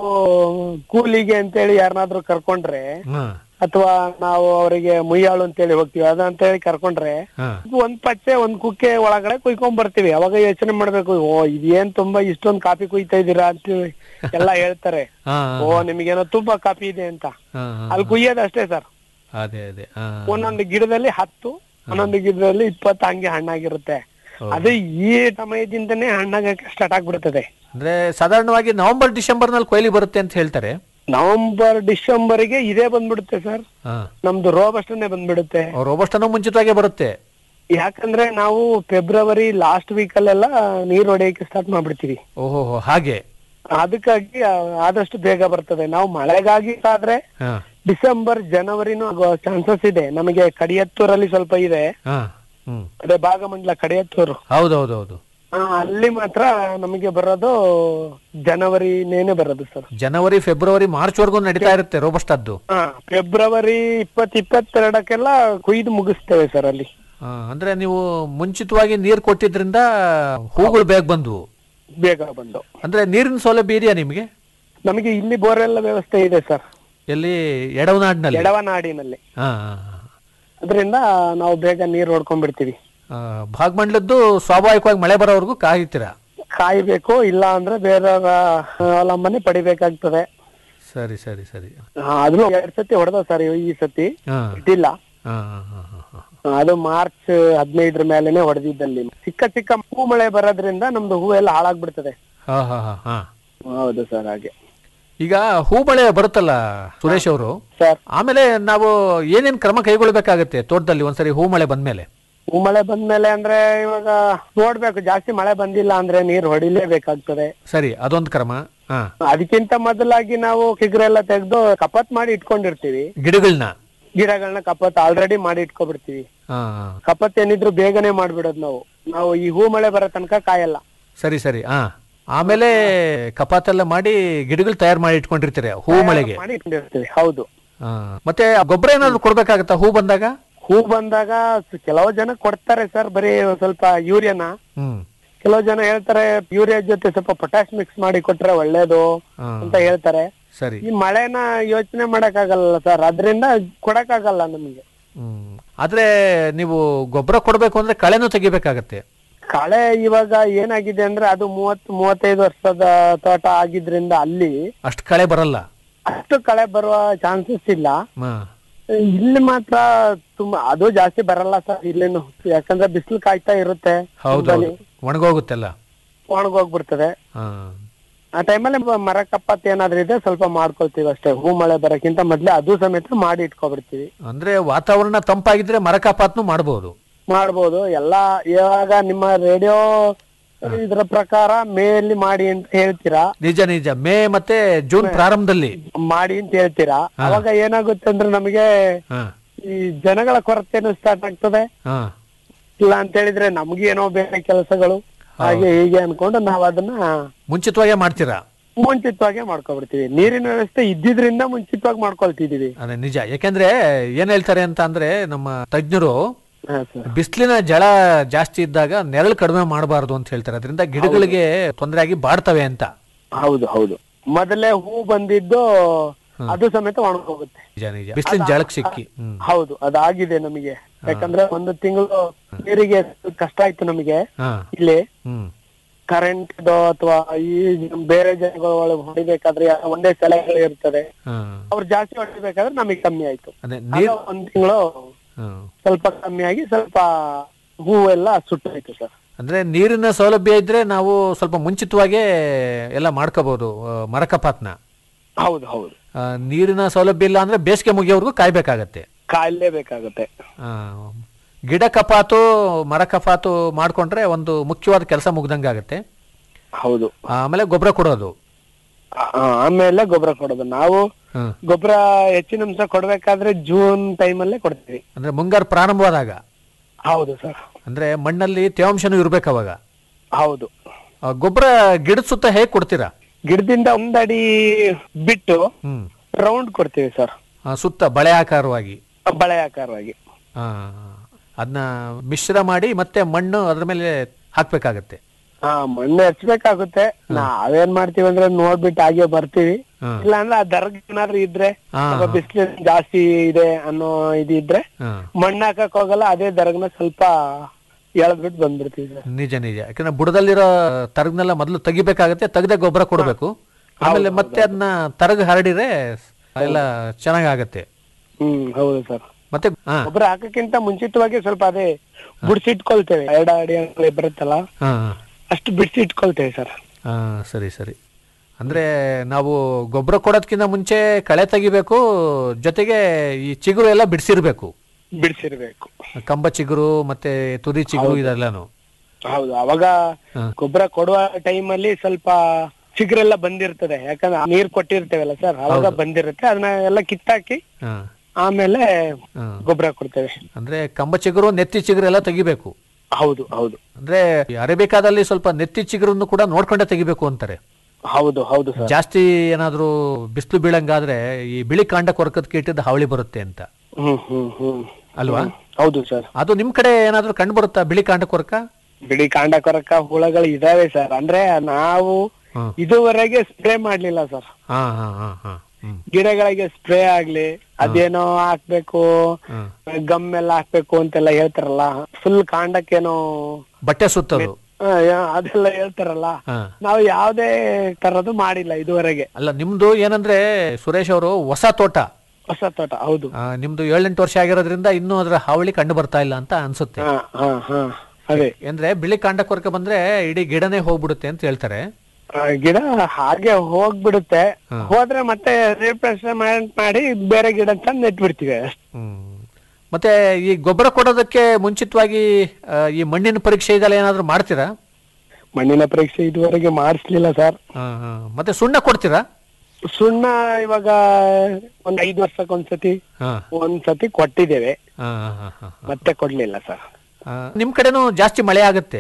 ಕೂಲಿಗೆ ಅಂತೇಳಿ ಯಾರನ್ನಾದ್ರೂ ಕರ್ಕೊಂಡ್ರೆ ಹಾ ಅಥವಾ ನಾವು ಅವರಿಗೆ ಮುಯ್ಯಾಳು ಅಂತೇಳಿ ಹೋಗ್ತೀವಿ ಅದಂತೇಳಿ ಕರ್ಕೊಂಡ್ರೆ ಹಾ ಒಂದ್ ಪಚ್ಚೆ ಒಂದ್ ಕುಕ್ಕೆ ಒಳಗಡೆ ಕುಯ್ಕೊಂಡ್ ಬರ್ತೀವಿ ಅವಾಗ ಯೋಚನೆ ಮಾಡ್ಬೇಕು ಓ ಇದೇನ್ ತುಂಬಾ ಇಷ್ಟೊಂದ್ ಕಾಫಿ ಕುಯ್ತಾ ಇದೀರಾ ಅಂತ ಎಲ್ಲ ಹೇಳ್ತಾರೆ ಹಾ ಓ ನಿಮ್ಗೇನೋ ತುಂಬಾ ಕಾಫಿ ಇದೆ ಅಂತ ಹಾ ಹಾ. ಅಲ್ಲಿ ಕುಯ್ಯೋದು ಅಷ್ಟೇ ಸರ್ ಅದೇ ಅದೇ ಹಾ ಒಂದೊಂದು ಗಿಡದಲ್ಲಿ ಹತ್ತು ಒಂದೊಂದು ಗಿಡದಲ್ಲಿ ಇಪ್ಪತ್ತು ಹಂಗೆ ಹಣ್ಣಾಗಿರುತ್ತೆ ಅದು ಈ ಸಮಯದಿಂದನೇ ಹಣ್ಣಾಗಕ್ಕೆ ಸ್ಟಾರ್ಟ್ ಆಗ್ಬಿಡ್ತದೆ ಅಂದ್ರೆ ಸಾಧಾರಣವಾಗಿ ನವೆಂಬರ್ ಡಿಸೆಂಬರ್ ನಲ್ಲಿ ಕೊಯ್ಲಿ ಬರುತ್ತೆ ಅಂತ ಹೇಳ್ತಾರೆ ನವೆಂಬರ್ ಡಿಸೆಂಬರ್ಗೆ ಇದೇ ಬಂದ್ಬಿಡುತ್ತೆ ಸರ್ ಹಾ ನಮ್ದು ರೋಬಸ್ಟನ್ನೇ ಬಂದ್ಬಿಡುತ್ತೆ ರೋಬಸ್ಟನು ಮುಂಚಿತವಾಗೇ ಬರುತ್ತೆ ಯಾಕಂದ್ರೆ ನಾವು ಫೆಬ್ರವರಿ ಲಾಸ್ಟ್ ವೀಕ್ ಅಲ್ಲೆಲ್ಲ ನೀರ್ ಹೊಡೆಯಕ್ಕೆ ಸ್ಟಾರ್ಟ್ ಮಾಡ್ಬಿಡ್ತೀವಿ ಓಹೋ ಹೋ, ಹಾಗೆ ಅದಕ್ಕಾಗಿ ಆ, ಆದಷ್ಟು ಬೇಗ ಬರ್ತದೆ ನಾವು ಮಳೆಗಾಗಿ ಆದ್ರೆ ಹಾ ಡಿಸೆಂಬರ್ ಜನವರಿನೂ ಆಗೋ ಚಾನ್ಸಸ್ ಇದೆ ನಮಗೆ ಕಡಿಯತ್ತೂರಲ್ಲಿ ಸ್ವಲ್ಪ ಇದೆ ಹಾ ಹ್ಮ್ ಅದೇ ಭಾಗಮಂಡಲ ಕಡಿಯತ್ತೂರು ಹೌದೌದೌದು ಆ, ಅಲ್ಲಿ ಮಾತ್ರ ನಮಗೆ ಬರೋದು ಜನವರಿನೇನೆ ಬರೋದು ಸರ್ ಜನವರಿ ಫೆಬ್ರವರಿ ಮಾರ್ಚ್ ವರ್ಗು ನಡೀತಾ ಇರುತ್ತೆ ರೋಬಸ್ಟದ್ದು ಹಾ ಫೆಬ್ರವರಿ ಇಪ್ಪತ್ ಇಪ್ಪತ್ತೆರಡಕ್ಕೆಲ್ಲ ಕುಯ್ದು ಮುಗಿಸ್ತೇವೆ ಸರ್ ಅಲ್ಲಿ ಆ, ಅಂದ್ರೆ ನೀವು ಮುಂಚಿತವಾಗಿ ನೀರ್ ಕೊಟ್ಟಿದ್ರಿಂದ ಹೂಗಳು ಬೇಗ ಬಂದ್ವು ಬೇಗ ಬಂದು ಅಂದ್ರೆ ನೀರಿನ ಸೌಲಭ್ಯ ಇದೆಯಾ ನಿಮಗೆ ನಮಗೆ ಇಲ್ಲಿ ಬೋರೆಲ್ಲ ವ್ಯವಸ್ಥೆ ಇದೆ ಸರ್ ಎಲ್ಲಿ ಎಡವನಾಡಿನಲ್ಲಿ ಎಡವನಾಡಿನಲ್ಲಿ ಹಾ ಅದರಿಂದ ನಾವು ಬೇಗ ನೀರು ಹೊಡ್ಕೊಂಡ್ಬಿಡ್ತೀವಿ ಭಾಗಮಂಡಲದ್ದು ಸ್ವಾಭಾವಿಕವಾಗಿ ಮಳೆ ಬರೋವರೆಗೂ ಕಾಯ್ತೀರಾ ಕಾಯ್ಬೇಕು ಇಲ್ಲ ಅಂದ್ರೆ ಬೇರೆಯವರ ಅವಲಂಬನೆ ಪಡಿಬೇಕಾಗ್ತದೆ ಸರಿ ಸರಿ ಸರಿ ಹಾ, ಅದನ್ನು ಎರಡ್ ಸತಿ ಹೊಡೆದ ಸರ್ ಈ ಸತಿ ಹಾ ಇಟ್ಟಿಲ್ಲ ಹಾ ಹಾ ಹಾ ಹಾ ಹಾ ಆ, ಅದು ಮಾರ್ಚ್ ಹದಿನೈದರ ಮೇಲೆನೆ ಹೊಡೆದಿದ್ದಲ್ಲಿ ಚಿಕ್ಕ ಚಿಕ್ಕ ಹೂ ಮಳೆ ಬರೋದ್ರಿಂದ ನಮ್ದು ಹೂ ಎಲ್ಲ ಹಾಳಾಗ್ಬಿಡ್ತದೆ ಹಾ ಹಾ ಹಾ ಹಾ ಹೌದು ಸರ್ ಹಾಗೆ ಈಗ ಹೂ ಮಳೆ ಬರುತ್ತಲ್ಲ ಸುರೇಶ್ ಅವರು ಸರ್ ಆಮೇಲೆ ನಾವು ಏನೇನ್ ಕ್ರಮ ಕೈಗೊಳ್ಬೇಕಾಗತ್ತೆ ತೋಟದಲ್ಲಿ ಒಂದ್ಸರಿ ಹೂ ಮಳೆ ಬಂದ್ಮೇಲೆ ಹೂ ಮಳೆ ಬಂದ್ಮೇಲೆ ಅಂದ್ರೆ ಇವಾಗ ನೋಡ್ಬೇಕು ಜಾಸ್ತಿ ಮಳೆ ಬಂದಿಲ್ಲ ಅಂದ್ರೆ ನೀರ್ ಹೊಡಿಲೇಬೇಕಾಗ್ತದೆ ಸರಿ ಅದೊಂದು ಕ್ರಮ ಹಾ ಅದಕ್ಕಿಂತ ಮೊದಲಾಗಿ ನಾವು ಚಿಗುರೆಲ್ಲ ತೆಗೆದು ಕಪತ್ ಮಾಡಿ ಇಟ್ಕೊಂಡಿರ್ತೀವಿ ಗಿಡಗಳನ್ನ ಗಿಡಗಳನ್ನ ಕಪತ್ ಆಲ್ರೆಡಿ ಮಾಡಿ ಇಟ್ಕೊಬಿಡ್ತೀವಿ ಹಾ ಕಪತ್ ಏನಿದ್ರು ಬೇಗನೆ ಮಾಡ್ಬಿಡೋದು ನಾವು ನಾವು ಈ ಹೂ ಮಳೆ ಬರೋ ತನಕ ಕಾಯಲ್ಲ ಸರಿ ಸರಿ ಹಾ ಆಮೇಲೆ ಕಪಾತೆಲ್ಲ ಮಾಡಿ ಗಿಡಗಳು ತಯಾರು ಮಾಡಿ ಇಟ್ಕೊಂಡಿರ್ತೀರಿ ಹೂ ಮಳೆಗೆ ಮಾಡಿ ಇಟ್ಕೊಂಡಿರ್ತೀವಿ ಹೌದು ಹಾ ಮತ್ತೆ ಗೊಬ್ಬರ ಏನಾದ್ರು ಕೊಡ್ಬೇಕಾಗತ್ತಾ ಹೂ ಬಂದಾಗ ಹೂ ಬಂದಾಗ ಸ- ಕೆಲವು ಜನ ಕೊಡ್ತಾರೆ ಸರ್ ಬರೀ ಒಂದ್ ಸ್ವಲ್ಪ ಯೂರಿಯಾನ ಹ್ಮ್ ಕೆಲವು ಜನ ಹೇಳ್ತಾರೆ ಯೂರಿಯಾ ಜೊತೆ ಸ್ವಲ್ಪ ಪೊಟ್ಯಾಶ್ ಮಿಕ್ಸ್ ಮಾಡಿ ಕೊಟ್ರೆ ಒಳ್ಳೇದು ಹಾ. ಅಂತ ಹೇಳ್ತಾರೆ ಸರಿ ಈ ಮಳೆನ ಯೋಚನೆ ಮಾಡಕ್ ಆಗಲ್ಲ ಸರ್ ಅದರಿಂದ ಕೊಡಕ್ ಆಗಲ್ಲ ನಮ್ಗೆ ಹ್ಮ್ ಆದ್ರೆ ನೀವು ಗೊಬ್ಬರ ಕೊಡ್ಬೇಕು ಅಂದ್ರೆ ಕಳೆನೂ ತೆಗಿಬೇಕಾಗತ್ತೆ ಕಳೆ ಇವಾಗ ಏನಾಗಿದೆ ಅಂದ್ರೆ ಅದು ಮೂವತ್ ಮೂವತ್ತೈದು ವರ್ಷದ ತೋಟ ಆಗಿದ್ರಿಂದ ಅಲ್ಲಿ ಅಷ್ಟು ಕಳೆ ಬರಲ್ಲ ಅಷ್ಟು ಕಳೆ ಬರುವ ಚಾನ್ಸಸ್ ಇಲ್ಲ ಹಾ. ಇಲ್ಲಿ ಮಾತ್ರ ತುಂಬಾ ಅದು ಜಾಸ್ತಿ ಬರಲ್ಲ ಸರ್ ಇಲ್ಲೇನು ಯಾಕಂದ್ರೆ ಬಿಸಿಲು ಕಾಯ್ತಾ ಇರುತ್ತೆ ಹೌದು ಹೌದು. ಒಣಗೋಗುತ್ತೆಲ್ಲ ಒಣಗೋಗ್ಬಿಡ್ತದೆ ಹಾ ಆ ಟೈಮಲ್ಲಿ ಮರ ಕಪ್ಪತ್ ಏನಾದ್ರೂ ಇದೆ ಸ್ವಲ್ಪ ಮಾಡ್ಕೊಳ್ತೀವಿ ಅಷ್ಟೇ ಹೂ ಮಳೆ ಬರಕ್ಕಿಂತ ಮೊದ್ಲೇ ಅದು ಸಮೇತ ಮಾಡಿ ಇಟ್ಕೊಬಿಡ್ತೀವಿ ಅಂದ್ರೆ ವಾತಾವರಣ ತಂಪಾಗಿದ್ರೆ ಮರ ಕಪಾತ್ನು ಮಾಡಬಹುದು ಮಾಡ್ಬೋದು ಎಲ್ಲಾ ಇವಾಗ ನಿಮ್ಮ ರೇಡಿಯೋ ಇದ್ರ ಪ್ರಕಾರ ಮೇಲಿ ಮಾಡಿ ಅಂತ ಹೇಳ್ತೀರಾ ನಿಜ ನಿಜ ಮೇ ಮತ್ತೆ ಜೂನ್ ಪ್ರಾರಂಭದಲ್ಲಿ ಮಾಡಿ ಅಂತ ಹೇಳ್ತೀರಾ ಅವಾಗ ಏನಾಗುತ್ತೆ ಅಂದ್ರೆ ನಮಗೆ ಹಾ ಈ ಜನಗಳ ಕೊರತೆನೂ ಸ್ಟಾರ್ಟ್ ಆಗ್ತದೆ ಹಾ ಇಲ್ಲ ಅಂತ ಹೇಳಿದ್ರೆ ನಮ್ಗೇನೋ ಬೇರೆ ಕೆಲಸಗಳು ಹಾಗೆ ಹೀಗೆ ಅನ್ಕೊಂಡು ನಾವ್ ಅದನ್ನ ಮುಂಚಿತವಾಗೇ ಮಾಡ್ತೀರಾ ಮುಂಚಿತವಾಗಿ ಮಾಡ್ಕೊಬಿಡ್ತೀವಿ ನೀರಿನ ವ್ಯವಸ್ಥೆ ಇದ್ದಿದ್ರಿಂದ ಮುಂಚಿತವಾಗಿ ಮಾಡ್ಕೊಳ್ತಿದೀವಿ ಅದೇ ನಿಜ ಯಾಕೆಂದ್ರೆ ಏನ್ ಹೇಳ್ತಾರೆ ಅಂತ ಅಂದ್ರೆ ನಮ್ಮ ತಜ್ಞರು ಹಾ ಸರ್ ಬಿಸಿಲಿನ ಜಳ ಜಾಸ್ತಿ ಇದ್ದಾಗ ನೆರಳು ಕಡಿಮೆ ಮಾಡಬಾರದು ಅಂತ ಹೇಳ್ತಾರೆ ಅದರಿಂದ ಗಿಡಗಳಿಗೆ ತೊಂದರೆ ಆಗಿ ಬಾಡ್ತವೆ ಅಂತ ಹೌದು ಹೌದು ಮೊದಲೇ ಹೂ ಬಂದಿದ್ದು ಅದು ಸಮೇತ ಒಣಗೋಗುತ್ತೆ ನಿಜ ನಿಜ ಬಿಸಿಲಿನ ಜಳಕ್ ಸಿಕ್ಕಿ ಹ್ಮ್ ಹೌದು ಅದಾಗಿದೆ ನಮಗೆ ಯಾಕಂದ್ರೆ ಒಂದು ತಿಂಗಳು ನೀರಿಗೆ ಕಷ್ಟ ಆಯ್ತು ನಮಗೆ ಹಾ ಇಲ್ಲಿ ಹ್ಮ್ ಕರೆಂಟ್ ಅಥವಾ ಈ ಬೇರೆ ಜನಗಳು ಒಳಗೆ ಹೊಡಿಬೇಕಾದ್ರೆ ಯಾ- ಒಂದೇ ಸಲಹೆಗಳು ಇರ್ತದೆ ಹಾ ಅವ್ರು ಜಾಸ್ತಿ ಹೊಡಿಬೇಕಾದ್ರೆ ನಮಗೆ ಕಮ್ಮಿ ಆಯ್ತು ಅದೇ ಆಗ ನೀರ್ ಒಂದ್ ತಿಂಗಳು ಹ್ಮ್. ಸ್ವಲ್ಪ ಕಮ್ಮಿ ಆಗಿ ಸ್ವಲ್ಪ ಹೂ ಎಲ್ಲ ಸುಟ್ಟೋಯ್ತು ಸರ್ ಅಂದ್ರೆ ನೀರಿನ ಸೌಲಭ್ಯ ಇದ್ರೆ ನಾವು ಸ್ವಲ್ಪ ಮುಂಚಿತವಾಗೇ ಎಲ್ಲ ಮಾಡ್ಕೋಬಹುದು ಮರ ಕಪಾತ್ನ ಹೌದು ಹೌದು ಆ, ನೀರಿನ ಸೌಲಭ್ಯ ಇಲ್ಲ ಅಂದ್ರೆ ಬೇಸಿಗೆ ಮುಗಿಯೋವರೆಗೂ ಕಾಯ್ಬೇಕಾಗತ್ತೆ ಕಾಯಲೇಬೇಕಾಗತ್ತೆ ಆ, ಗಿಡ ಕಪಾತು ಮರ ಕಪಾತು ಮಾಡ್ಕೊಂಡ್ರೆ ಒಂದು ಮುಖ್ಯವಾದ ಕೆಲಸ ಮುಗ್ದಂಗಾಗತ್ತೆ ಹೌದು ಆಮೇಲೆ ಗೊಬ್ಬರ ಕೊಡೋದು ಆ- ಆಮೇಲೆ ಗೊಬ್ಬರ ಕೊಡೋದು ನಾವು ಹ್ಮ್. ಗೊಬ್ಬರ ಹೆಚ್ಚಿನ ಅಂಶ ಕೊಡ್ಬೇಕಾದ್ರೆ ಜೂನ್ ಟೈಮಲ್ಲೇ ಕೊಡ್ತೀವಿ ಅಂದ್ರೆ ಮುಂಗಾರು ಪ್ರಾರಂಭವಾದಾಗ ಹೌದು ಸರ್ ಅಂದ್ರೆ ಮಣ್ಣಲ್ಲಿ ತೇವಾಂಶನೂ ಇರ್ಬೇಕು ಅವಾಗ ಹೌದು ಆ, ಗೊಬ್ಬರ ಗಿಡದ ಸುತ್ತ ಹೇಗ್ ಕೊಡ್ತೀರಾ ಗಿಡದಿಂದ ಒಂದಡಿ ಬಿಟ್ಟು ಹ್ಮ್ ರೌಂಡ್ ಕೊಡ್ತೀವಿ ಸರ್ ಆ, ಸುತ್ತ ಬಳೆ ಆಕಾರವಾಗಿ ಬಳೆ ಆಕಾರವಾಗಿ ಆ, ಅದನ್ನ ಮಿಶ್ರ ಮಾಡಿ ಮತ್ತೆ ಮಣ್ಣು ಅದ್ರ ಮೇಲೆ ಹಾಕ್ಬೇಕಾಗತ್ತೆ ಹಾ ಮಣ್ಣು ಹಚ್ಬೇಕಾಗುತ್ತೆ ನಾವೇನ್ ಮಾಡ್ತೀವಿ ಅಂದ್ರೆ ನೋಡ್ಬಿಟ್ಟು ಹಾಗೆ ಬರ್ತೀವಿ ಹಾ. ಇಲ್ಲ ಅಂದ್ರೆ ಆ ದರ್ಗ ಏನಾದ್ರು ಇದ್ರೆ ಹಾ, ಅಥವಾ ಬಿಸಿಲು ಜಾಸ್ತಿ ಇದೆ ಅನ್ನೋ ಇದಿದ್ರೆ ಹಾ. ಮಣ್ಣು ಹಾಕಕ್ ಹೋಗಲ್ಲ ಅದೇ ದರ್ಗನ ಸ್ವಲ್ಪ ಎಳ್ದ್ಬಿಟ್ಟು ಬಂದ್ಬಿಡ್ತೀವಿ ಸರ್ ನಿಜ ನಿಜ ಯಾಕಂದ್ರೆ ಬುಡದಲ್ಲಿರೋ ತರಗನೆಲ್ಲ ಮೊದಲು ತೆಗಿಬೇಕಾಗತ್ತೆ ತೆಗ್ದೆ ಗೊಬ್ಬರ ಕೊಡಬೇಕು ಆಮೇಲೆ ಮತ್ತೆ ಅದನ್ನ ತರಗ ಹರಡಿದ್ರೆ ಎಲ್ಲ ಚೆನ್ನಾಗಾಗತ್ತೆ ಹ್ಮ್ ಹೌದು ಸರ್ ಮತ್ತೆ ಹಾ ಗೊಬ್ಬರ ಹಾಕಕ್ಕಿಂತ ಮುಂಚಿತವಾಗಿ ಸ್ವಲ್ಪ ಅದೇ ಬಿಡ್ಸಿಟ್ಕೊಳ್ತೇವೆ ಎರಡ ಅಡಿ ಅಂಗಡಿ ಬರುತ್ತಲ್ಲ ಹಾ ಅಷ್ಟು ಬಿಡ್ಸಿಟ್ಕೊಳ್ತೇವೆ ಸರ್ ಹಾ ಸರಿ ಸರಿ ಅಂದ್ರೆ ನಾವು ಗೊಬ್ಬರ ಕೊಡೋದ್ಕಿಂತ ಮುಂಚೆ ಕಳೆ ತೆಗಿಬೇಕು ಜೊತೆಗೆ ಈ ಚಿಗುರು ಎಲ್ಲ ಬಿಡಿಸಿರ್ಬೇಕು ಬಿಡಿಸಿರ್ಬೇಕು ಕಂಬ ಚಿಗುರು ಮತ್ತೆ ತುದಿ ಚಿಗುರು ಇದೆಲ್ಲಾನು ಹೌದು ಅವಾಗ ಹಾ. ಗೊಬ್ಬರ ಕೊಡುವ ಟೈಮ್ ಅಲ್ಲಿ ಸ್ವಲ್ಪ ಚಿಗುರೆಲ್ಲ ಬಂದಿರ್ತದೆ ಯಾಕಂದ್ರೆ ನೀರ್ ಕೊಟ್ಟಿರ್ತೇವಲ್ಲ ಸರ್ ಅವಾಗ ಬಂದಿರುತ್ತೆ ಅದನ್ನ ಎಲ್ಲ ಕಿತ್ತಾಕಿ ಹಾ ಆಮೇಲೆ ಹಾ. ಗೊಬ್ಬರ ಕೊಡ್ತೇವೆ ಅಂದ್ರೆ ಕಂಬ ಚಿಗುರು ನೆತ್ತಿ ಚಿಗುರು ಎಲ್ಲ ತೆಗಿಬೇಕು ಹೌದು ಹೌದು ಅಂದ್ರೆ ಅರೇಬಿಕಾದಲ್ಲಿ ಸ್ವಲ್ಪ ನೆತ್ತಿ ಚಿಗುರನ್ನು ಕೂಡ ನೋಡ್ಕೊಂಡೆ ತೆಗಿಬೇಕು ಅಂತಾರೆ ಹೌದು ಹೌದು ಸರ್ ಜಾಸ್ತಿ ಏನಾದ್ರೂ ಬಿಸಿಲು ಬೀಳಂಗಾದ್ರೆ ಈ ಬಿಳಿ ಕಾಂಡ ಕೊರಕದ ಕೀಟದ ಹಾವಳಿ ಬರುತ್ತೆ ಅಂತ ಹ್ಮ್ ಹ್ಮ್ ಹ್ಮ್ ಅಲ್ವಾ ಹೌದು ಸರ್ ಅದು ನಿಮ್ ಕಡೆ ಏನಾದ್ರೂ ಕಂಡು ಬರುತ್ತಾ ಬಿಳಿ ಕಾಂಡ ಕೊರಕ ಬಿಳಿ ಕಾಂಡ ಕೊರಕ ಹುಳಗಳು ಇದಾವೆ ಸರ್ ಅಂದ್ರೆ ನಾವು ಹ್ಮ್. ಇದುವರೆಗೆ ಸ್ಪ್ರೇ ಮಾಡ್ಲಿಲ್ಲ ಸರ್ ಹಾ ಹಾ ಹಾ ಹಾ ಹ್ಮ್ ಗಿಡಗಳಿಗೆ ಸ್ಪ್ರೇ ಆಗ್ಲಿ ಅದೇನೋ ಹಾಕ್ಬೇಕು ಹ್ಮ್. ಗಮ್ ಎಲ್ಲ ಹಾಕ್ಬೇಕು ಅಂತೆಲ್ಲ ಹೇಳ್ತಾರಲ್ಲ ಫುಲ್ ಕಾಂಡಕ್ಕೇನೋ ಬಟ್ಟೆ ಸುತ್ತದು ಆ, ಯಾ- ಅದೆಲ್ಲ ಹೇಳ್ತಾರಲ್ಲ ಹಾ ನಾವು ಯಾವ್ದೇ ತರದ್ದು ಮಾಡಿಲ್ಲ ಇದುವರೆಗೆ ಅಲ್ಲ ನಿಮ್ದು ಏನಂದ್ರೆ ಸುರೇಶ್ ಅವರು ಹೊಸ ತೋಟ ಹೊಸ ತೋಟ ಹೌದು ಆ, ನಿಮ್ದು ಏಳೆಂಟು ವರ್ಷ ಆಗಿರೋದ್ರಿಂದ ಇನ್ನೂ ಅದರ ಹಾವಳಿ ಕಂಡು ಬರ್ತಾ ಇಲ್ಲ ಅಂತ ಅನ್ಸುತ್ತೆ ಹಾ ಹಾ ಹಾ ಅದೇ ಅಂದ್ರೆ ಬಿಳಿ ಕಾಂಡ ಕೊರಕ ಬಂದ್ರೆ ಇಡೀ ಗಿಡನೇ ಹೋಗ್ಬಿಡುತ್ತೆ ಅಂತ ಹೇಳ್ತಾರೆ ಆ, ಗಿಡ ಹಾಗೆ ಹೋಗ್ಬಿಡುತ್ತೆ ಹೋದ್ರೆ ಮತ್ತೆ ರಿಪ್ಲೇಸ್ಮೆಂಟ್ ಮಾಡಿ ಬೇರೆ ಗಿಡ ತಂದು ನೆಟ್ಬಿಡ್ತೀವಿ ಅಷ್ಟೇ ಮತ್ತೆ ಈ ಗೊಬ್ಬರ ಕೊಡೋದಕ್ಕೆ ಮುಂಚಿತವಾಗಿ ಆ, ಈ ಮಣ್ಣಿನ ಪರೀಕ್ಷೆ ಇದೆಲ್ಲ ಏನಾದ್ರು ಮಾಡ್ತೀರಾ ಮಣ್ಣಿನ ಪರೀಕ್ಷೆ ಇದುವರೆಗೆ ಮಾಡಿಸ್ಲಿಲ್ಲ ಸರ್ ಹಾ, ಹಾ. ಮತ್ತೆ ಸುಣ್ಣ ಕೊಡ್ತೀರಾ ಸುಣ್ಣ ಇವಾಗ ಒಂದ್ ಐದು ವರ್ಷಕ್ಕೊಂದ್ಸತಿ ಹಾ. ಒಂದ್ಸತಿ ಕೊಟ್ಟಿದ್ದೇವೆ ಹಾ, ಹಾ, ಹಾ. ಮತ್ತೆ ಕೊಡ್ಲಿಲ್ಲ ಸರ್ ಆ, ನಿಮ್ ಕಡೆನೂ ಜಾಸ್ತಿ ಮಳೆ ಆಗುತ್ತೆ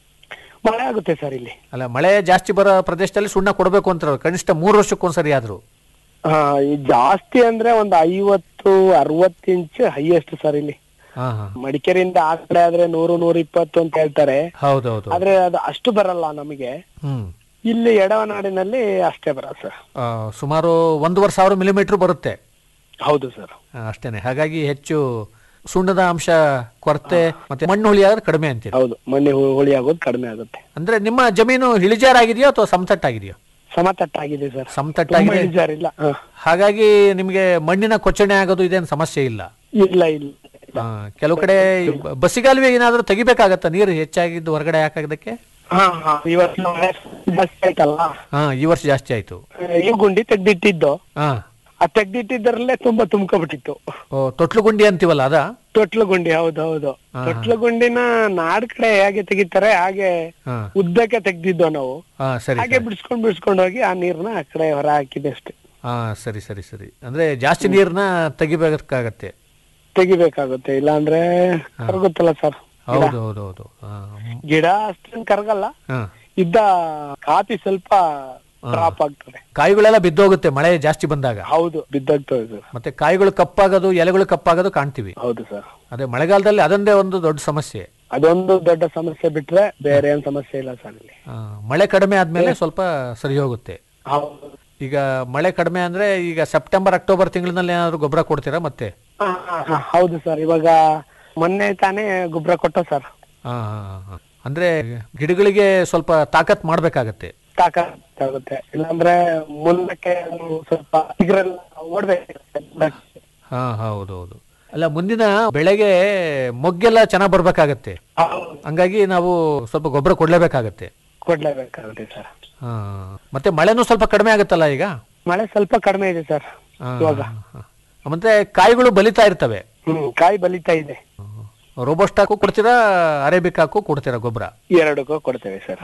ಮಳೆ ಆಗುತ್ತೆ ಸರ್ ಇಲ್ಲಿ ಅಲ್ಲ ಮಳೆ ಜಾಸ್ತಿ ಬರೋ ಪ್ರದೇಶದಲ್ಲಿ ಸುಣ್ಣ ಕೊಡಬೇಕು ಅಂತಾರೆ ಕನಿಷ್ಠ ಮೂರು ವರ್ಷಕ್ಕೊಂದ್ಸರಿ ಆದ್ರೂ ಹಾ ಈ ಜಾಸ್ತಿ ಅಂದ್ರೆ ಒಂದ್ ಐವತ್ತು ಅರವತ್ತು ಇಂಚ್ ಹೈಯೆಸ್ಟ್ ಸರ್ ಇಲ್ಲಿ ಹಾ, ಹಾ. ಮಡಿಕೇರಿಯಿಂದ ಆ ಕಡೆ ಆದ್ರೆ ನೂರು ನೂರ ಇಪ್ಪತ್ತು ಅಂತ ಹೇಳ್ತಾರೆ ಹೌದೌದು ಆದ್ರೆ ಅದು ಅಷ್ಟು ಬರಲ್ಲ ನಮಗೆ ಹ್ಮ್ ಇಲ್ಲಿ ಎಡವನಾಡಿನಲ್ಲಿ ಅಷ್ಟೇ ಬರಲ್ಲ ಸರ್ ಆ, ಸುಮಾರು ಒಂದೂವರೆ ಸಾವಿರ ಮಿಲಿಮೀಟರ್ ಬರುತ್ತೆ ಹೌದು ಸರ್ ಆ, ಅಷ್ಟೇನೆ ಹಾಗಾಗಿ ಹೆಚ್ಚು ಸುಣ್ಣದ ಅಂಶ ಕೊರತೆ ಮತ್ತೆ ಮಣ್ಣು ಹುಳಿ ಆದ್ರೆ ಕಡಿಮೆ ಅಂತೀರಿ ಹೌದು ಮಣ್ಣೆ ಹು- ಹುಳಿ ಆಗೋದು ಕಡಿಮೆ ಆಗುತ್ತೆ ಅಂದ್ರೆ ನಿಮ್ಮ ಜಮೀನು ಇಳಿಜಾರಾಗಿದೆಯೋ ಅಥವಾ ಸಮತಟ್ಟಾಗಿದೆಯೋ ಸಮತಟ್ಟಾಗಿದೆ ಸರ್ ತುಂಬಾ ಸಮತಟ್ಟಾಗಿದೆ ಇಳಿಜಾರಿಲ್ಲ ಹ. ಹಾಗಾಗಿ ನಿಮಗೆ ಮಣ್ಣಿನ ಕೊಚ್ಚಣೆ ಆಗೋದು ಇದೇನು ಸಮಸ್ಯೆ ಇಲ್ಲ ಇಲ್ಲ ಇಲ್ಲ ಆ, ಕೆಲವು ಕಡೆ ಈ ಬ- ಬಸಿಗಾಲುವೆ ಏನಾದ್ರೂ ತೆಗಿಬೇಕಾಗತ್ತಾ ನೀರು ಹೆಚ್ಚಾಗಿದ್ದು ಹೊರಗಡೆ ಹಾಕೋದಕ್ಕೆ ಹಾ ಹಾ ಇವತ್ತು ಮಳೆ ಜಾಸ್ತಿ ಆಯ್ತಲ್ಲ ಹಾ ಈ ವರ್ಷ ಜಾಸ್ತಿ ಆಯ್ತು ಈ ಗುಂಡಿ ತೆಗ್ದಿಟ್ಟಿದ್ದು ಹಾ ಆ ತೆಗ್ದಿಟ್ಟಿದ್ದರಲ್ಲೇ ತುಂಬಾ ತುಂಬ್ಕೊಬಿಟ್ಟಿತ್ತು ಓ ತೊಟ್ಲು ಗುಂಡಿ ಅಂತೀವಲ್ಲ ಅದ ತೊಟ್ಲು ಗುಂಡಿ ಹೌದು ಹೌದು ಹಾ, ತೊಟ್ಲು ಗುಂಡಿನ ನಾಡ್ ಕಡೆ ಹೇಗೆ ತೆಗಿತಾರೆ ಹಾಗೆ ಹಾ ಉದ್ದಕ್ಕೆ ತೆಗ್ದಿದ್ದು ನಾವು ಹಾ ಸರಿ ಹಾಗೆ ಬಿಡಿಸ್ಕೊಂಡ್ ಬಿಡಿಸ್ಕೊಂಡು ಹೋಗಿ ಆ ನೀರ್ನ ಆ ಕಡೆ ಹೊರ ಹಾಕಿದೆ ಅಷ್ಟೇ ಹಾ ಸರಿ ಸರಿ ಸರಿ ಅಂದ್ರೆ ಜಾಸ್ತಿ ನೀರ್ನ ತೆಗಿಬೇಕಾಗತ್ತೆ ತೆಗಿಬೇಕಾಗುತ್ತೆ ಇಲ್ಲಾಂದ್ರೆ ಕರಗುತ್ತಲ್ಲ ಸರ್ ಹೌದು ಹೌದು ಹೌದು ಹಾ ಗಿಡ ಅಷ್ಟೇನ್ ಕರಗಲ್ಲ ಹಾ ಇದ್ದ ಕಾಪಿ ಸ್ವಲ್ಪ ಡ್ರಾಪ್ ಆಗ್ತದೆ ಕಾಯಿಗಳೆಲ್ಲ ಬಿದ್ದೋಗುತ್ತೆ ಮಳೆ ಜಾಸ್ತಿ ಬಂದಾಗ ಹೌದು ಬಿದ್ದೋಗ್ತದೆ ಸರ್ ಮತ್ತೆ ಕಾಯಿಗಳು ಕಪ್ಪಾಗೋದು ಎಲೆಗಳು ಕಪ್ಪಾಗೋದು ಕಾಣ್ತೀವಿ ಹೌದು ಸರ್ ಅದೇ ಮಳೆಗಾಲದಲ್ಲಿ ಅದೊಂದೇ ಒಂದು ದೊಡ್ಡ ಸಮಸ್ಯೆ ಅದೊಂದು ದೊಡ್ಡ ಸಮಸ್ಯೆ ಬಿಟ್ರೆ ಬೇರೆ ಏನ್ ಸಮಸ್ಯೆ ಇಲ್ಲ ಸರ್ ಇಲ್ಲಿ ಆ, ಮಳೆ ಕಡಿಮೆ ಆದ್ಮೇಲೆ ಸ್ವಲ್ಪ ಸರಿ ಹೋಗುತ್ತೆ ಹೌದು ಈಗ ಮಳೆ ಕಡಿಮೆ ಅಂದ್ರೆ ಈಗ ಸೆಪ್ಟೆಂಬರ್ ಅಕ್ಟೋಬರ್ ತಿಂಗಳಿನಲ್ಲಿ ಏನಾದ್ರು ಗೊಬ್ಬರ ಕೊಡ್ತೀರಾ ಮತ್ತೆ ಹಾ, ಹಾ, ಹಾ, ಹೌದು ಸರ್ ಇವಾಗ ಮೊನ್ನೆ ತಾನೇ ಗೊಬ್ಬರ ಕೊಟ್ಟ ಸರ್ ಹಾ ಹಾ, ಹಾ. ಅಂದ್ರೆ ಗಿಡಗಳಿಗೆ ಸ್ವಲ್ಪ ತಾಕತ್ ಮಾಡ್ಬೇಕಾಗತ್ತೆ ಸಾಕಾಗುತ್ತೆ ಇಲ್ಲಾಂದ್ರೆ ಮುಂದಕ್ಕೆ ಅದು ಸ್ವಲ್ಪ ಚಿಗುರೆಲ್ಲ ಓಡ್ಬೇಕು ಹಾ ಹೌದು ಹೌದು ಅಲ್ಲ ಮುಂದಿನ ಬೆಳೆಗೆ ಮೊಗ್ಗೆಲ್ಲ ಚೆನ್ನಾಗ್ ಬರ್ಬೇಕಾಗತ್ತೆ ಹಂಗಾಗಿ ನಾವು ಸ್ವಲ್ಪ ಗೊಬ್ಬರ ಕೊಡ್ಲೇಬೇಕಾಗತ್ತೆ ಕೊಡ್ಲೇಬೇಕಾಗುತ್ತೆ ಸರ್ ಹಾ ಮತ್ತೆ ಮಳೆನೂ ಸ್ವಲ್ಪ ಕಡಿಮೆ ಆಗುತ್ತಲ್ಲ ಈಗ ಮಳೆ ಸ್ವಲ್ಪ ಕಡಿಮೆ ಇದೆ ಸರ್ ಹಾ, ಇವಾಗ ಹಾ. ಮತ್ತೆ ಕಾಯಿಗಳು ಬಲಿತಾ ಇರ್ತವೆ ಹ್ಮ್ ಕಾಯಿ ಬಲಿತಾ ಇದೆ ರೋಬೋಸ್ಟಾಕು ಕೊಡ್ತೀರಾ ಅರೇಬಿಕಾಕು ಕೊಡ್ತೀರಾ ಗೊಬ್ಬರ ಎರಡಕ್ಕೂ ಕೊಡ್ತೇವೆ ಸರ್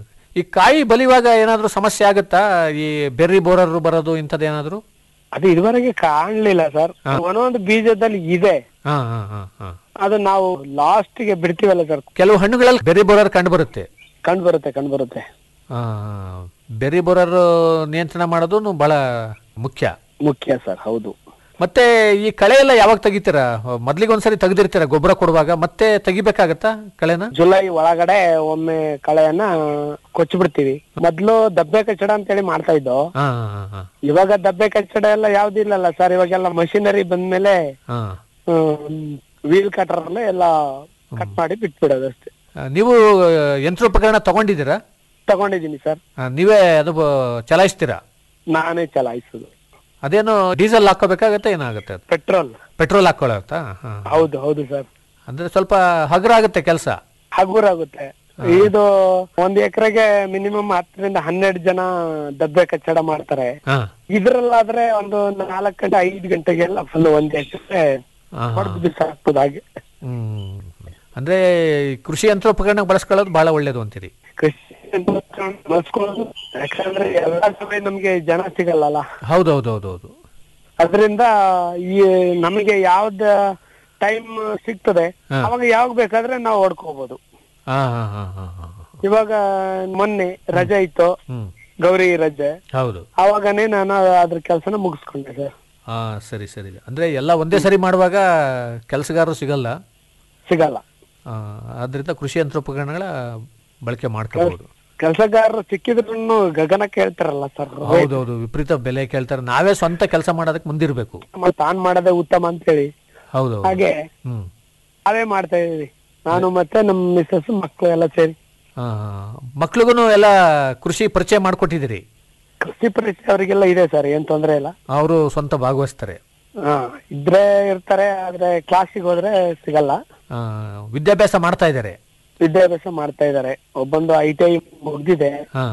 ಈ ಕಾಯಿ ಬಲಿವಾಗ ಏನಾದ್ರೂ ಸಮಸ್ಯೆ ಆಗುತ್ತಾ ಈ ಬೆರ್ರಿ ಬೋರರ್ ಬರೋದು ಇಂಥದ್ದು ಏನಾದ್ರು ಅದು ಇದುವರೆಗೆ ಕಾಣ್ಲಿಲ್ಲ ಸರ್ ಒಂದೊಂದು ಬೀಜದಲ್ಲಿ ಇದೆ ಹಾ ಹಾ ಹಾ ಹಾ ಅದು ನಾವು ಲಾಸ್ಟ್ ಗೆ ಬಿಡ್ತೀವಲ್ಲ ಸರ್ ಕೆಲವು ಹಣ್ಣುಗಳಲ್ಲಿ ಬೆರ್ರಿ ಬೋರರ್ ಕಂಡು ಬರುತ್ತೆ ಕಂಡು ಬರುತ್ತೆ ಕಂಡು ಬರುತ್ತೆ ಆ, ಬೆರ್ರಿ ಬೋರರ್ ನಿಯಂತ್ರಣ ಮಾಡೋದು ಬಹಳ ಮುಖ್ಯ ಮುಖ್ಯ ಸರ್ ಹೌದು ಮತ್ತೆ ಈ ಕಳೆ ಎಲ್ಲ ಯಾವಾಗ ತೆಗಿತೀರಾ ಮೊದ್ಲಿಗೆ ಒಂದ್ಸರಿ ತೆಗ್ದಿರ್ತೀರಾ ಗೊಬ್ಬರ ಕೊಡುವಾಗ ಮತ್ತೆ ತೆಗಿಬೇಕಾಗತ್ತಾ ಕಳೆನ ಜುಲೈ ಒಳಗಡೆ ಒಮ್ಮೆ ಕಳೆಯನ್ನ ಕೊಚ್ಚಿಬಿಡ್ತೀವಿ ಮೊದ್ಲು ದಬ್ಬೆ ಕಚ್ಚಡ ಅಂತೇಳಿ ಮಾಡ್ತಾ ಇದ್ದೋ ಹಾ ಹಾ ಹಾ ಇವಾಗ ದಬ್ಬೆ ಕಚ್ಚಡ ಎಲ್ಲ ಯಾವ್ದು ಇಲ್ಲಲ್ಲ ಸರ್ ಇವಾಗೆಲ್ಲ ಮಷಿನರಿ ಬಂದ್ಮೇಲೆ ಹಾ ವೀಲ್ ಕಟರ್ ಅಲ್ಲೇ ಎಲ್ಲ ಕಟ್ ಮಾಡಿ ಬಿಟ್ಬಿಡೋದು ಅಷ್ಟೇ ಆ, ನೀವು ಯಂತ್ರೋಪಕರಣ ತಗೊಂಡಿದ್ದೀರಾ ತಗೊಂಡಿದ್ದೀನಿ ಸರ್ ಆ, ನೀವೇ ಅದು ಬ- ಚಲಾಯಿಸ್ತೀರಾ ನಾನೇ ಚಲಾಯಿಸುದು ಅದೇನು ಡೀಸೆಲ್ ಹಾಕೋಬೇಕಾಗತ್ತೆ ಏನಾಗುತ್ತೆ ಅದು ಪೆಟ್ರೋಲ್ ಪೆಟ್ರೋಲ್ ಹಾಕೊಳ್ಳುತ್ತಾ ಹಾ ಹೌದು ಹೌದು ಸರ್ ಅಂದ್ರೆ ಸ್ವಲ್ಪ ಹಗುರ ಆಗುತ್ತೆ ಕೆಲಸ ಹಗುರ ಆಗುತ್ತೆ ಇದು ಒಂದ್ ಎಕರೆಗೆ ಮಿನಿಮಮ್ ಹತ್ತರಿಂದ ಹನ್ನೆರಡು ಜನ ದಬ್ಬೆ ಕಚ್ಚಡ ಮಾಡ್ತಾರೆ ಹಾ ಇದ್ರಲ್ಲಾದ್ರೆ ಒಂದು ನಾಲ್ಕು ಗಂಟೆ ಐದು ಗಂಟೆಗೆಲ್ಲ ಫುಲ್ ಒಂದ್ ಎಕರೆ ಹಾ, ಹಾ. ಹೊಡೆದು ಬಿಸಾಕ್ತದ ಹಾಗೆ ಹ್ಮ್ ಅಂದ್ರೆ ಈ ಕೃಷಿ ಯಂತ್ರೋಪಕರಣ ಬಳಸ್ಕೊಳ್ಳೋದು ಬಹಳ ಒಳ್ಳೇದು ಅಂತೀರಿ ಕೃಷಿ ಬಳಸ್ಕೊಳ್ಳೋದು ಯಾಕಂದ್ರೆ ಎಲ್ಲಾ ಸಮಯ ನಮ್ಗೆ ಜನ ಸಿಗಲ್ಲಲ್ಲ ಹೌದೌದೌದೌದು ಅದರಿಂದ ಈ ನಮಗೆ ಯಾವ್ದ ಟೈಮ್ ಸಿಗ್ತದೆ ಹಾ. ಅವಾಗ ಯಾವಾಗ ಬೇಕಾದ್ರೆ ನಾವು ಹೊಡ್ಕೋಬಹುದು ಹಾ ಹಾ ಹಾ ಹಾ ಹಾ ಇವಾಗ ಮೊನ್ನೆ ರಜೆ ಇತ್ತು ಹ್ಮ್ ಗೌರಿ ರಜೆ ಹೌದು ಅವಾಗನೇ ನಾನು ಅದ್ರ ಕೆಲಸನ ಮುಗಿಸ್ಕೊಂಡೆ ಸರ್ ಹಾ ಸರಿ ಸರಿ ಅಂದ್ರೆ ಎಲ್ಲ ಒಂದೇ ಸರಿ ಮಾಡುವಾಗ ಕೆಲಸಗಾರರು ಸಿಗಲ್ಲ ಸಿಗಲ್ಲ ಆ, ಆದ್ರಿಂದ ಕೃಷಿ ಯಂತ್ರೋಪಕರಣಗಳ ಬಳಕೆ ಮಾಡ್ಕೋಬಹುದು ಕೆಲಸಗಾರರು ಸಿಕ್ಕಿದ್ರು ಗಗನಕ್ಕೆ ಹೇಳ್ತಾರಲ್ಲ ಸರ್ ಹೌದೌದು ವಿಪರೀತ ಬೆಲೆ ಕೇಳ್ತಾರೆ ನಾವೇ ಸ್ವಂತ ಕೆಲಸ ಮಾಡೋದಕ್ಕೆ ಮುಂದಿರ್ಬೇಕು ತಾನ್ ಮಾಡೋದೇ ಉತ್ತಮ ಅಂತ ಹೇಳಿ ಹೌದೌದು ಹಾಗೆ ಹ್ಮ್ ನಾವೇ ಮಾಡ್ತಾ ಇದೀವಿ ನಾನು ಮತ್ತೆ ನಮ್ ಮಿಸ್ಸಸ್ ಮಕ್ಕಳು ಎಲ್ಲ ಸೇರಿ ಹಾ ಮಕ್ಳಿಗೂ ಎಲ್ಲ ಕೃಷಿ ಪರಿಚಯ ಮಾಡ್ಕೊಟ್ಟಿದ್ದೀರಿ ಕೃಷಿ ಪರಿಚಯ ಅವರಿಗೆಲ್ಲ ಇದೆ ಸರ್ ಏನ್ ತೊಂದ್ರೆ ಇಲ್ಲ ಅವರು ಸ್ವಂತ ಭಾಗವಹಿಸ್ತಾರೆ ಹಾ ಇದ್ರೆ ಇರ್ತಾರೆ ಆದ್ರೆ ಕ್ಲಾಸಿಗೆ ಹೋದ್ರೆ ಸಿಗಲ್ಲ ಆ, ವಿದ್ಯಾಭ್ಯಾಸ ಮಾಡ್ತಾ ಇದ್ದಾರೆ ವಿದ್ಯಾಭ್ಯಾಸ ಮಾಡ್ತಾ ಇದಾರೆ ಒಬ್ಬೊಂದು ಐ ಟಿ ಐ ಮುಗ್ದಿದೆ ಹಾ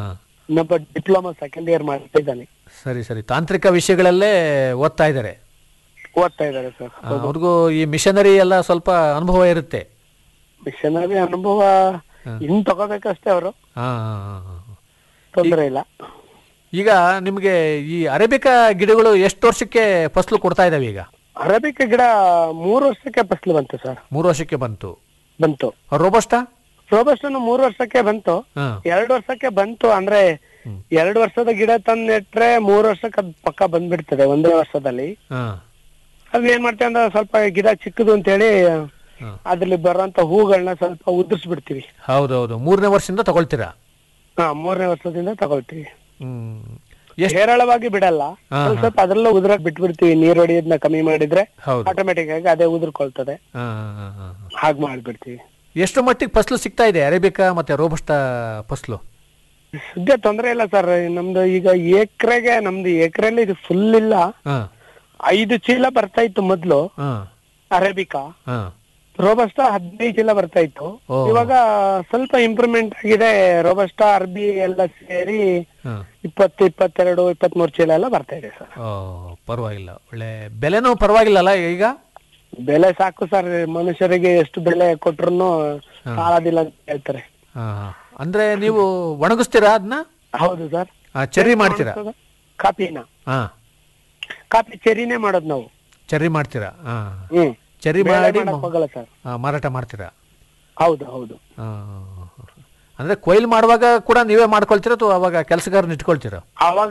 ಇನ್ನೊಬ್ಬ ಡಿಪ್ಲೊಮಾ ಸೆಕೆಂಡ್ ಇಯರ್ ಮಾಡ್ತಾ ಇದ್ದಾನೆ ಸರಿ ಸರಿ ತಾಂತ್ರಿಕ ವಿಷಯಗಳಲ್ಲೇ ಓದ್ತಾ ಇದ್ದಾರೆ ಓದ್ತಾ ಇದ್ದಾರೆ ಸರ್ ಅವ್ರಿಗೂ ಈ ಮಿಷನರಿ ಎಲ್ಲ ಸ್ವಲ್ಪ ಅನುಭವ ಇರುತ್ತೆ ಮಿಷನರಿ ಅನುಭವ ಇನ್ ತಗೋಬೇಕಷ್ಟೇ ಅವರು ಹಾ ಹಾ, ಹಾ, ಹಾ. ತೊಂದರೆ ಇಲ್ಲ ಈಗ ನಿಮಗೆ ಈ ಅರೇಬಿಕಾ ಗಿಡಗಳು ಎಷ್ಟು ವರ್ಷಕ್ಕೆ ಫಸಲು ಕೊಡ್ತಾ ಇದಾವೆ ಈಗ ಅರೇಬಿಕ ಗಿಡ ಮೂರು ವರ್ಷಕ್ಕೆ ಫಸಲು ಬಂತು ಸರ್ ಮೂರು ವರ್ಷಕ್ಕೆ ಬಂತು ಬಂತು ರೋಬಸ್ಟಾ ರೋಬಸ್ಟನ್ನು ಮೂರು ವರ್ಷಕ್ಕೆ ಬಂತು ಹಾ ಎರಡು ವರ್ಷಕ್ಕೆ ಬಂತು ಅಂದ್ರೆ ಎರಡು ವರ್ಷದ ಗಿಡ ತಂದ್ ನೆಟ್ರೆ ಮೂರು ವರ್ಷಕ್ಕೆ ಅದ್ ಪಕ್ಕ ಬಂದ್ಬಿಡ್ತದೆ ಒಂದೇ ವರ್ಷದಲ್ಲಿ ಹಾ ಅದ್ ಏನ್ ಮಾಡ್ತೇವೆ ಅಂದ್ರೆ ಸ್ವಲ್ಪ ಗಿಡ ಚಿಕ್ಕದು ಅಂತೇಳಿ ಅದ್ರಲ್ಲಿ ಬರುವಂತ ಹೂಗಳನ್ನ ಸ್ವಲ್ಪ ಉದುರಿಸ್ಬಿಡ್ತೀವಿ ಹೌದೌದು ಮೂರನೇ ವರ್ಷದಿಂದ ತಗೊಳ್ತೀರಾ ಹಾ ಮೂರನೇ ವರ್ಷದಿಂದ ತಗೊಳ್ತೀವಿ ಹ್ಮ್ ಹೇರಳವಾಗಿ ಬಿಡಲ್ಲ ಹಾ, ಸ್ವಲ್ಪ ಸ್ವಲ್ಪ ಅದ್ರಲ್ಲೂ ಉದುರಕ್ ಬಿಟ್ಬಿಡ್ತೀವಿ ನೀರ್ ಹೊಡಿಯೋದನ್ನ ಕಮ್ಮಿ ಮಾಡಿದ್ರೆ ಹೌದು. ಆಟೋಮೆಟಿಕ್ ಆಗಿ ಅದೇ ಉದುರ್ಕೊಳ್ತದೆ ಹಾ, ಹಾ, ಹಾ, ಹಾ. ಹಾಗ್ ಮಾಡ್ಬಿಡ್ತೀವಿ ಎಷ್ಟು ಮಟ್ಟಿಗೆ ಫಸಲು ಸಿಗ್ತಾ ಇದೆ ಅರೇಬಿಕಾ ಮತ್ತೆ ರೋಬಸ್ಟಾ ಫಸಲು ಸದ್ಯ ತೊಂದ್ರೆ ಇಲ್ಲ ಸರ್ ನಮ್ದು ಈಗ ಎಕರೆಗೆ ನಮ್ದು ಎಕರೆಲ್ಲಿ ಇದು ಫುಲ್ ಇಲ್ಲ ಹಾ ಐದು ಚೀಲ ಬರ್ತಾ ಇತ್ತು ಮೊದ್ಲು ಹಾ ಅರೇಬಿಕಾ ಹಾ ರೋಬಸ್ಟಾ ಹದಿನೈದು ಚೀಲ ಬರ್ತಾ ಇತ್ತು ಓ. ಇವಾಗ ಸ್ವಲ್ಪ ಇಂಪ್ರೂವ್ಮೆಂಟ್ ಆಗಿದೆ ರೋಬಸ್ಟಾ ಅರ್ಬಿ ಎಲ್ಲ ಸೇರಿ ಹಾ ಇಪ್ಪತ್ತು ಇಪ್ಪತ್ತೆರಡು ಇಪ್ಪತ್ಮೂರು ಚೀಲ ಎಲ್ಲ ಬರ್ತಾ ಇದೆ ಸರ್ ಓ ಪರವಾಗಿಲ್ಲ ಒಳ್ಳೆ ಬೆಲೆನೂ ಪರವಾಗಿಲ್ಲಲ್ಲ ಈಗ ಬೆಲೆ ಸಾಕು ಸರ್ ಮನುಷ್ಯರಿಗೆ ಎಷ್ಟು ಬೆಲೆ ಕೊಟ್ರು ಸಾಲದಿಲ್ಲ ಅಂತ ಹೇಳ್ತಾರೆ ಹಾ ಹಾ. ಅಂದ್ರೆ ನೀವು ಒಣಗಿಸ್ತೀರಾ ಅದನ್ನ ಹೌದು ಸರ್ ಚೆರ್ರಿ ಮಾಡ್ತೀರಾ ಕಾಪಿನ ಹಾ ಕಾಪಿ ಚೆರಿನೇ ಮಾಡೋದು ನಾವು ಚೆರ್ರಿ ಮಾಡ್ತೀರಾ ಹಾ ಹ್ಮ್ ಚೆರ್ರಿ ಬೇಳೆ ಮಾಡಿ ಮಾಡಕ್ ಹೋಗಲ್ಲ ಸರ್ ಆ, ಮಾರಾಟ ಮಾಡ್ತೀರಾ ಹೌದು ಹೌದು ಆ, ಅಂದ್ರೆ ಕೊಯ್ಲು ಮಾಡುವಾಗ ಕೂಡ ನೀವೇ ಮಾಡ್ಕೊಳ್ತೀರಾ ಅಥವಾ ಅವಾಗ ಕೆಲಸಗಾರನ ಇಟ್ಕೊಳ್ತೀರಾ ಅವಾಗ